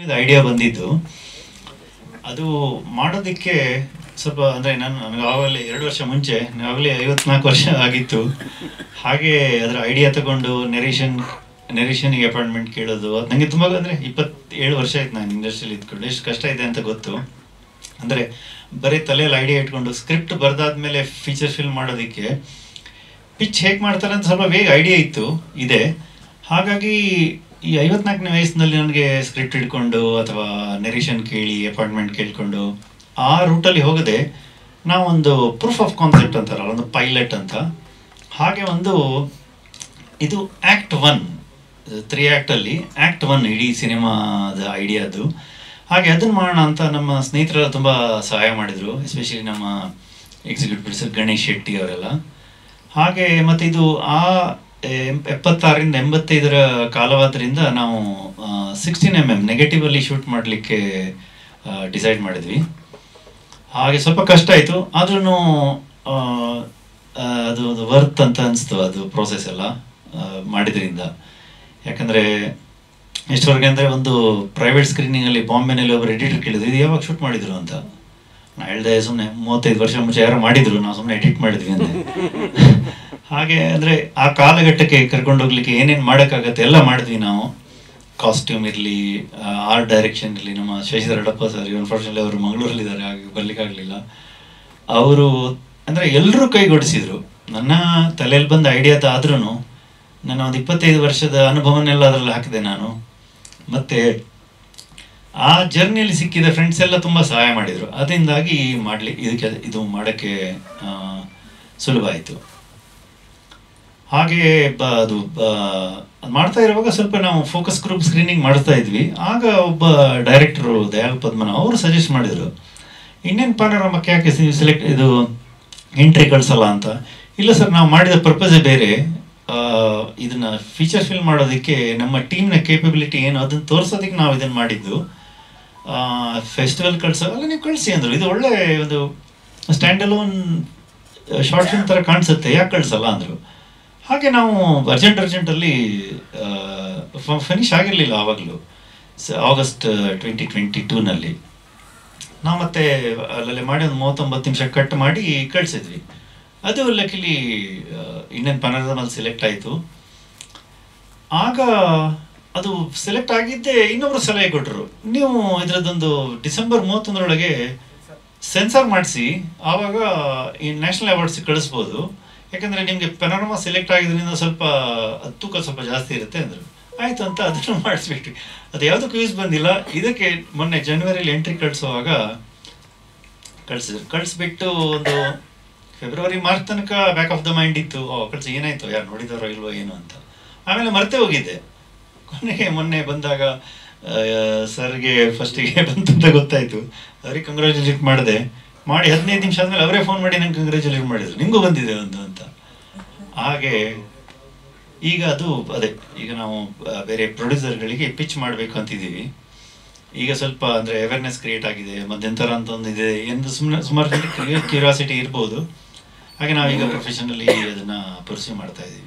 ಮೂವಿದ idea ಬಂದಿದ್ದು ಅದು ಮಾಡೋದಕ್ಕೆ ಸ್ವಲ್ಪ ಅಂದರೆ ನಾನು ನನಗೆ ಆವಾಗಲೇ ಎರಡು ವರ್ಷ ಮುಂಚೆ ಆವಾಗಲೇ ಐವತ್ನಾಲ್ಕು ವರ್ಷ ಆಗಿತ್ತು ಹಾಗೆ ಅದರ ಐಡಿಯಾ ತಗೊಂಡು ನೆರೇಷನ್ ನೆರೇಷನ್ಗೆ ಅಪಾಯಿಂಟ್ಮೆಂಟ್ ಕೇಳೋದು ಅದು ನನಗೆ ತುಂಬ ಅಂದರೆ ಇಪ್ಪತ್ತೇಳು ವರ್ಷ ಆಯ್ತು ನಾನು ಇಂಡಸ್ಟ್ರಿಯಲ್ಲಿ ಇದ್ಕೊಂಡು ಎಷ್ಟು ಕಷ್ಟ ಇದೆ ಅಂತ ಗೊತ್ತು ಅಂದರೆ ಬರೀ ತಲೆಯಲ್ಲಿ ಐಡಿಯಾ ಇಟ್ಕೊಂಡು ಸ್ಕ್ರಿಪ್ಟ್ ಬರ್ದಾದ್ಮೇಲೆ ಫೀಚರ್ ಫಿಲ್ಮ್ ಮಾಡೋದಕ್ಕೆ ಪಿಚ್ ಹೇಗೆ ಮಾಡ್ತಾರೆ ಅಂತ ಸ್ವಲ್ಪ ಬೇಗ ಐಡಿಯಾ ಇತ್ತು ಇದೆ ಹಾಗಾಗಿ ಈ ಐವತ್ನಾಲ್ಕನೇ ವಯಸ್ಸಿನಲ್ಲಿ ನನಗೆ ಸ್ಕ್ರಿಪ್ಟ್ ಇಟ್ಕೊಂಡು ಅಥವಾ ನೆರೇಷನ್ ಕೇಳಿ ಅಪಾಯಿಂಟ್ಮೆಂಟ್ ಕೇಳಿಕೊಂಡು ಆ ರೂಟಲ್ಲಿ ಹೋಗದೆ ನಾವೊಂದು ಪ್ರೂಫ್ ಆಫ್ ಕಾನ್ಸೆಪ್ಟ್ ಅಂತಾರಲ್ಲ ಒಂದು ಪೈಲಟ್ ಅಂತ ಹಾಗೆ ಒಂದು ಇದು ಆ್ಯಕ್ಟ್ ಒನ್ ತ್ರೀ ಆ್ಯಕ್ಟಲ್ಲಿ ಆ್ಯಕ್ಟ್ ಒನ್ ಇಡೀ ಸಿನಿಮಾದ ಐಡಿಯಾದು ಹಾಗೆ ಅದನ್ನು ಮಾಡೋಣ ಅಂತ ನಮ್ಮ ಸ್ನೇಹಿತರೆಲ್ಲ ತುಂಬ ಸಹಾಯ ಮಾಡಿದರು ಎಸ್ಪೆಷಲಿ ನಮ್ಮ ಎಕ್ಸಿಕ್ಯೂಟಿವ್ ಪ್ರೊಡ್ಯೂಸರ್ ಗಣೇಶ್ ಶೆಟ್ಟಿ ಅವರೆಲ್ಲ ಹಾಗೆ ಮತ್ತು ಇದು ಆ ಎಂ- ಎಪ್ಪತ್ತಾರರಿಂದ ಎಂಬತ್ತೈದರ ಕಾಲವಾದ್ದರಿಂದ ನಾವು ಸಿಕ್ಸ್ಟೀನ್ ಎಮ್ ಎಮ್ ನೆಗೆಟಿವಲ್ಲಿ ಶೂಟ್ ಮಾಡಲಿಕ್ಕೆ ಡಿಸೈಡ್ ಮಾಡಿದ್ವಿ ಹಾಗೆ ಸ್ವಲ್ಪ ಕಷ್ಟ ಆಯಿತು ಆದ್ರೂ ಅದು ಅದು ವರ್ತ್ ಅಂತ ಅನಿಸ್ತು ಅದು ಪ್ರೋಸೆಸ್ ಎಲ್ಲ ಆ, ಮಾಡಿದ್ರಿಂದ ಯಾಕಂದರೆ ಎಷ್ಟವರೆಗೆ ಅಂದರೆ ಒಂದು ಪ್ರೈವೇಟ್ ಸ್ಕ್ರೀನಿಂಗಲ್ಲಿ ಬಾಂಬೆನಲ್ಲಿ ಒಬ್ಬರು ಎಡಿಟರ್ ಕೇಳಿದ್ರು ಇದು ಯಾವಾಗ ಶೂಟ್ ಮಾಡಿದ್ರು ಅಂತ ನಾ ಹೇಳ್ದೆ ಸುಮ್ಮನೆ ಮೂವತ್ತೈದು ವರ್ಷ ಮುಂಚೆ ಯಾರೋ ಮಾಡಿದ್ರು ನಾವು ಸುಮ್ಮನೆ ಎಡಿಟ್ ಮಾಡಿದ್ವಿ ಅಂತ ಹಾಗೆ ಅಂದರೆ ಆ ಕಾಲಘಟ್ಟಕ್ಕೆ ಕರ್ಕೊಂಡು ಹೋಗ್ಲಿಕ್ಕೆ ಏನೇನು ಮಾಡೋಕ್ಕಾಗತ್ತೆ ಎಲ್ಲ ಮಾಡಿದ್ವಿ ನಾವು ಕಾಸ್ಟ್ಯೂಮ್ ಇರಲಿ ಆರ್ಟ್ ಡೈರೆಕ್ಷನ್ ಇರಲಿ ನಮ್ಮ ಶಶಿಧರ್ ಅಡಪ್ಪ ಸರ್ ಅನ್ಫಾರ್ಚುನೇಟ್ಲಿ ಅವರು ಮಂಗಳೂರಲ್ಲಿದ್ದಾರೆ ಹಾಗೆ ಬರ್ಲಿಕ್ಕಾಗಲಿಲ್ಲ ಅವರು ಅಂದರೆ ಎಲ್ಲರೂ ಕೈಗೊಡಿಸಿದ್ರು ನನ್ನ ತಲೆಯಲ್ಲಿ ಬಂದ ಐಡಿಯಾದಾದ್ರೂ ನನ್ನ ಒಂದು ಇಪ್ಪತ್ತೈದು ವರ್ಷದ ಅನುಭವನೆಲ್ಲ ಅದರಲ್ಲಿ ಹಾಕಿದೆ ನಾನು ಮತ್ತೆ ಆ ಜರ್ನಿಯಲ್ಲಿ ಸಿಕ್ಕಿದ ಫ್ರೆಂಡ್ಸ್ ಎಲ್ಲ ತುಂಬ ಸಹಾಯ ಮಾಡಿದರು ಅದರಿಂದಾಗಿ ಮಾಡಲಿ ಇದಕ್ಕೆ ಇದು ಮಾಡೋಕ್ಕೆ ಆ, ಸುಲಭ ಆಯಿತು ಹಾಗೆ ಬ ಅದು ಬ ಅದ್ ಮಾಡ್ತಾ ಇರುವಾಗ ಸ್ವಲ್ಪ ನಾವು ಫೋಕಸ್ ಗ್ರೂಪ್ ಸ್ಕ್ರೀನಿಂಗ್ ಮಾಡ್ತಾ ಇದ್ವಿ ಆಗ ಒಬ್ಬ ಡೈರೆಕ್ಟರು ದಯಾಲ್ ಪದ್ಮನ ಅವರು ಸಜೆಸ್ಟ್ ಮಾಡಿದರು ಇಂಡಿಯನ್ ಪಾನೋರಮಕ್ಕೆ ಯಾಕೆ ಸೆಲೆಕ್ಟ್ ಇದು ಎಂಟ್ರಿ ಕಳಿಸಲ್ಲ ಅಂತ ಇಲ್ಲ ಸರ್ ನಾವು ಮಾಡಿದ ಪರ್ಪಸೇ ಬೇರೆ ಆ, ಇದನ್ನ ಫೀಚರ್ ಫಿಲ್ಮ್ ಮಾಡೋದಕ್ಕೆ ನಮ್ಮ ಟೀಮ್ನ ಕೇಪಬಿಲಿಟಿ ಏನು ಅದನ್ನು ತೋರಿಸೋದಕ್ಕೆ ನಾವು ಇದನ್ನು ಮಾಡಿದ್ದು ಫೆಸ್ಟಿವಲ್ ಕಳ್ಸೋ ಅಲ್ಲ ನೀವು ಕಳಿಸಿ ಅಂದರು ಇದು ಒಳ್ಳೆ ಒಂದು ಸ್ಟ್ಯಾಂಡ್ ಅಲೋನ್ ಶಾರ್ಟ್ ಫಿಲ್ಮ್ ಥರ ಕಾಣಿಸುತ್ತೆ ಯಾಕೆ ಕಳಿಸಲ್ಲ ಅಂದರು ಹಾಗೆ ನಾವು ಅರ್ಜೆಂಟ್ ಅರ್ಜೆಂಟಲ್ಲಿ ಫಿನಿಶ್ ಆಗಿರಲಿಲ್ಲ ಆವಾಗಲೂ ಆಗಸ್ಟ್ ಟ್ವೆಂಟಿ ಟ್ವೆಂಟಿ ಟೂನಲ್ಲಿ ನಾವು ಮತ್ತೆ ಅಲ್ಲಲ್ಲಿ ಮಾಡಿ ಒಂದು ಮೂವತ್ತೊಂಬತ್ತು ನಿಮಿಷ ಕಟ್ ಮಾಡಿ ಕಳಿಸಿದ್ವಿ ಅದು ಲಕ್ಕಿಲಿ ಇಂಡಿಯನ್ ಪನರದಲ್ಲಿ ಸೆಲೆಕ್ಟ್ ಆಯಿತು ಆಗ ಅದು ಸೆಲೆಕ್ಟ್ ಆಗಿದ್ದೇ ಇನ್ನೊಬ್ರು ಸಲಹೆ ಕೊಟ್ಟರು ನೀವು ಇದರದ್ದೊಂದು ಡಿಸೆಂಬರ್ ಮೂವತ್ತೊಂದರೊಳಗೆ ಸೆನ್ಸಾರ್ ಮಾಡಿಸಿ ಆವಾಗ ಈ ನ್ಯಾಷನಲ್ ಅವಾರ್ಡ್ಸ್ ಕಳಿಸ್ಬೋದು ಯಾಕಂದರೆ ನಿಮಗೆ ಪೆನೋರಮಾ ಸೆಲೆಕ್ಟ್ ಆಗಿದ್ರಿಂದ ಸ್ವಲ್ಪ ಅದ್ ತೂಕ ಸ್ವಲ್ಪ ಜಾಸ್ತಿ ಇರುತ್ತೆ ಅಂದರು ಆಯಿತು ಅಂತ ಅದನ್ನು ಮಾಡಿಸ್ಬಿಟ್ವಿ ಅದು ಯಾವುದಕ್ಕೂ ಯೂಸ್ ಬಂದಿಲ್ಲ ಇದಕ್ಕೆ ಮೊನ್ನೆ ಜನವರಿಲಿ ಎಂಟ್ರಿ ಕಳಿಸುವಾಗ ಕಳಿಸಿದ್ರು ಕಳಿಸ್ಬಿಟ್ಟು ಒಂದು ಫೆಬ್ರವರಿ ಮಾರ್ಚ್ ತನಕ ಬ್ಯಾಕ್ ಆಫ್ ದ ಮೈಂಡ್ ಇತ್ತು ಓ ಕಳಿಸಿ ಏನಾಯ್ತು ಯಾರು ನೋಡಿದಾರೋ ಇಲ್ವೋ ಏನು ಅಂತ ಆಮೇಲೆ ಮರ್ತೇ ಹೋಗಿದ್ದೆ ಕೊನೆಗೆ ಮೊನ್ನೆ ಬಂದಾಗ ಸರ್ಗೆ ಫಸ್ಟಿಗೆ ಬಂತು ಅಂತ ಗೊತ್ತಾಯ್ತು ಅವ್ರಿಗೆ ಕಂಗ್ರ್ಯಾಚುಲೇಟ್ ಮಾಡಿದೆ ಮಾಡಿ ಹದಿನೈದು ನಿಮಿಷ ಆದ್ಮೇಲೆ ಅವರೇ ಫೋನ್ ಮಾಡಿ ನಂಗೆ ಕಂಗ್ರ್ಯಾಚುಲೇಟ್ ಮಾಡಿದ್ರು ನಿಮಗೂ ಬಂದಿದೆ ಒಂದು ಅಂತ ಹಾಗೆ ಈಗ ಅದು ಅದೇ ಈಗ ನಾವು ಆ, ಬೇರೆ ಪ್ರೊಡ್ಯೂಸರ್ಗಳಿಗೆ ಪಿಚ್ ಮಾಡಬೇಕು ಅಂತಿದ್ದೀವಿ ಈಗ ಸ್ವಲ್ಪ ಅಂದರೆ ಅವೇರ್ನೆಸ್ ಕ್ರಿಯೇಟ್ ಆಗಿದೆ ಮಧ್ಯಂತರ ಅಂತ ಒಂದು ಇದೆ ಎಂದು ಸುಮ್ಮನೆ ಸುಮಾರು ಜನಕ್ಕೆ ಕ್ಯೂರಿಯಾಸಿಟಿ ಇರ್ಬೋದು ಹಾಗೆ ನಾವೀಗ ಪ್ರೊಫೆಷನಲಿ ಅದನ್ನು ಪರ್ಸ್ಯೂ ಮಾಡ್ತಾ ಇದ್ದೀವಿ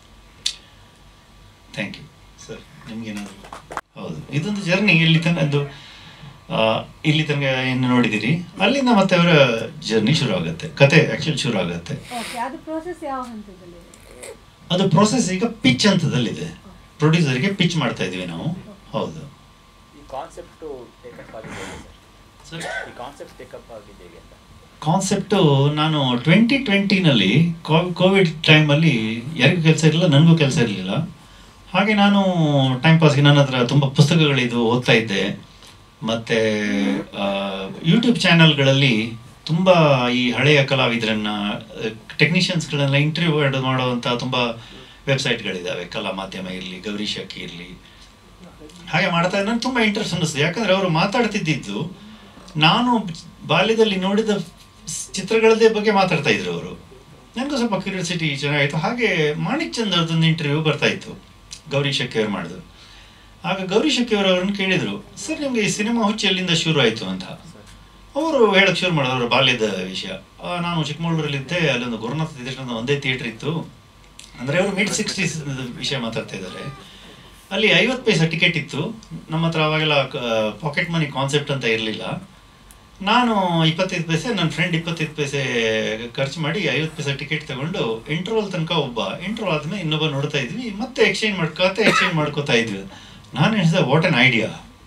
ಥ್ಯಾಂಕ್ ಯು ಸರ್ ನಿಮ್ಗೇನಾದ್ರು ಹೌದು ಇದೊಂದು ಜರ್ನಿ ಇಲ್ಲಿ ತನಕ ಅದು ಆ, ಇಲ್ಲಿ ತನಕ ಏನು ನೋಡಿದಿರಿ ಅಲ್ಲಿಂದ ಮತ್ತೆ ಅವರ ಜರ್ನಿ ಶುರು ಆಗುತ್ತೆ ಕತೆ ಆ್ಯಕ್ಚುಲಿ ಶುರು ಆಗುತ್ತೆ ಓಕೆ ಅದು ಪ್ರೋಸೆಸ್ ಯಾವ ಹಂತದಲ್ಲಿ ಅದು ಪ್ರೊಸೆಸ್ ಈಗ ಪಿಚ್ ಹಂತದಲ್ಲಿದೆ ಪ್ರೊಡ್ಯೂಸರ್ಗೆ ಪಿಚ್ ಮಾಡ್ತಾ ಇದೀವಿ ನಾವು ಹೌದು ಈ ಕಾನ್ಸೆಪ್ಟು ಟೇಕಪ್ ಆಗಿದೆ ಹೇಗೆ ಸರ್ ಸರ್ ಈ ಕಾನ್ಸೆಪ್ಟ್ ಟೇಕಪ್ ಆಗಿದೆ ಹೇಗೆ ಅಂತ ಕಾನ್ಸೆಪ್ಟು ನಾನು ಟ್ವೆಂಟಿ ಟ್ವೆಂಟಿನಲ್ಲಿ ಕೋವಿಡ್ ಟೈಮಲ್ಲಿ ಯಾರಿಗೂ ಕೆಲಸ ಇರಲಿಲ್ಲ ನನಗೂ ಕೆಲಸ ಇರಲಿಲ್ಲ ಹಾಗೆ ನಾನು ಟೈಮ್ ಪಾಸ್ಗೆ ನನ್ನ ಹತ್ರ ತುಂಬ ಪುಸ್ತಕಗಳಿದು ಓದ್ತಾ ಇದ್ದೆ ಮತ್ತು ಯೂಟ್ಯೂಬ್ ಚಾನಲ್ಗಳಲ್ಲಿ ತುಂಬ ಈ ಹಳೆಯ ಕಲಾವಿದರನ್ನ ಟೆಕ್ನಿಷಿಯನ್ಸ್ಗಳನ್ನ ಇಂಟರ್ವ್ಯೂ ಮಾಡುವಂಥ ತುಂಬ ವೆಬ್ಸೈಟ್ಗಳಿದ್ದಾವೆ ಕಲಾ ಮಾಧ್ಯಮ ಇರಲಿ ಗೌರಿ ಶಕ್ಕಿ ಇರಲಿ ಹಾಗೆ ಮಾಡ್ತಾ ಇದ್ದ ನನಗೆ ತುಂಬ ಇಂಟ್ರೆಸ್ಟ್ ಅನ್ನಿಸ್ತು ಯಾಕಂದರೆ ಅವರು ಮಾತಾಡ್ತಿದ್ದಿದ್ದು ನಾನು ಬಾಲ್ಯದಲ್ಲಿ ನೋಡಿದ ಸ್- ಚಿತ್ರಗಳದ್ದೇ ಬಗ್ಗೆ ಮಾತಾಡ್ತಾ ಇದ್ರು ಅವರು ನನಗೂ ಸ್ವಲ್ಪ ಕ್ಯೂರಿಯಾಸಿಟಿ ಚೆನ್ನಾಗಿತ್ತು ಹಾಗೆ ಮಾಣಿಕ್ ಚಂದ್ ಅವ್ರದ್ದೊಂದು ಇಂಟರ್ವ್ಯೂ ಬರ್ತಾ ಇತ್ತು ಗೌರಿ ಶೆಟ್ಟಿ ಅವ್ರು ಮಾಡಿದ್ರು ಆಗ ಗೌರಿ ಶೆಟ್ಟಿ ಅವರು ಅವ್ರನ್ನ ಕೇಳಿದರು ಸರ್ ನಿಮಗೆ ಈ ಸಿನಿಮಾ ಹುಚ್ಚು ಎಲ್ಲಿಂದ ಶುರು ಆಯಿತು ಅಂತ ಅವರು ಹೇಳಕ್ಕೆ ಶುರು ಮಾಡಿದ್ರು ಅವರ ಬಾಲ್ಯದ ವಿಷಯ ಆ, ನಾನು ಚಿಕ್ಕಮಗಳೂರಲ್ಲಿದ್ದೆ ಅಲ್ಲೊಂದು ಗುರುನಾಥ ಥಿಯೇಟರ್ ಅಂತ ಒಂದೇ ಥಿಯೇಟರ್ ಇತ್ತು ಅಂದರೆ ಅವರು ಮಿಡ್ ಸಿಕ್ಸ್ಟೀಸ್ ವಿಷಯ ಮಾತಾಡ್ತಾ ಇದ್ದಾರೆ ಅಲ್ಲಿ ಐವತ್ತು ಪೈಸಾ ಟಿಕೆಟ್ ಇತ್ತು ನಮ್ಮ ಹತ್ರ ಅವಾಗೆಲ್ಲ ಪಾಕೆಟ್ ಮನಿ ಕಾನ್ಸೆಪ್ಟ್ ಅಂತ ಇರಲಿಲ್ಲ ನಾನು ಇಪ್ಪತ್ತೈದು ಪೈಸೆ ನನ್ನ ಫ್ರೆಂಡ್ ಇಪ್ಪತ್ತೈದು ಪೈಸೆ ಖರ್ಚು ಮಾಡಿ ಐವತ್ತು ಪೈಸೆ ಟಿಕೆಟ್ ತಗೊಂಡು ಇಂಟರ್ವಲ್ ತನಕ ಒಬ್ಬ ಇಂಟರ್ವಲ್ ಆದ್ಮೇಲೆ ಇನ್ನೊಬ್ಬ ನೋಡ್ತಾ ಇದ್ವಿ ಮತ್ತೆ ಎಕ್ಸ್ಚೇಂಜ್ ಮಾಡ್ಕೋತಾ ಎಕ್ಸ್ಚೇಂಜ್ ಮಾಡ್ಕೋತಾ ಇದ್ವಿ ನಾನು ಹೇಳಿದೆ ವಾಟ್ ಅನ್ ಐಡಿಯಾ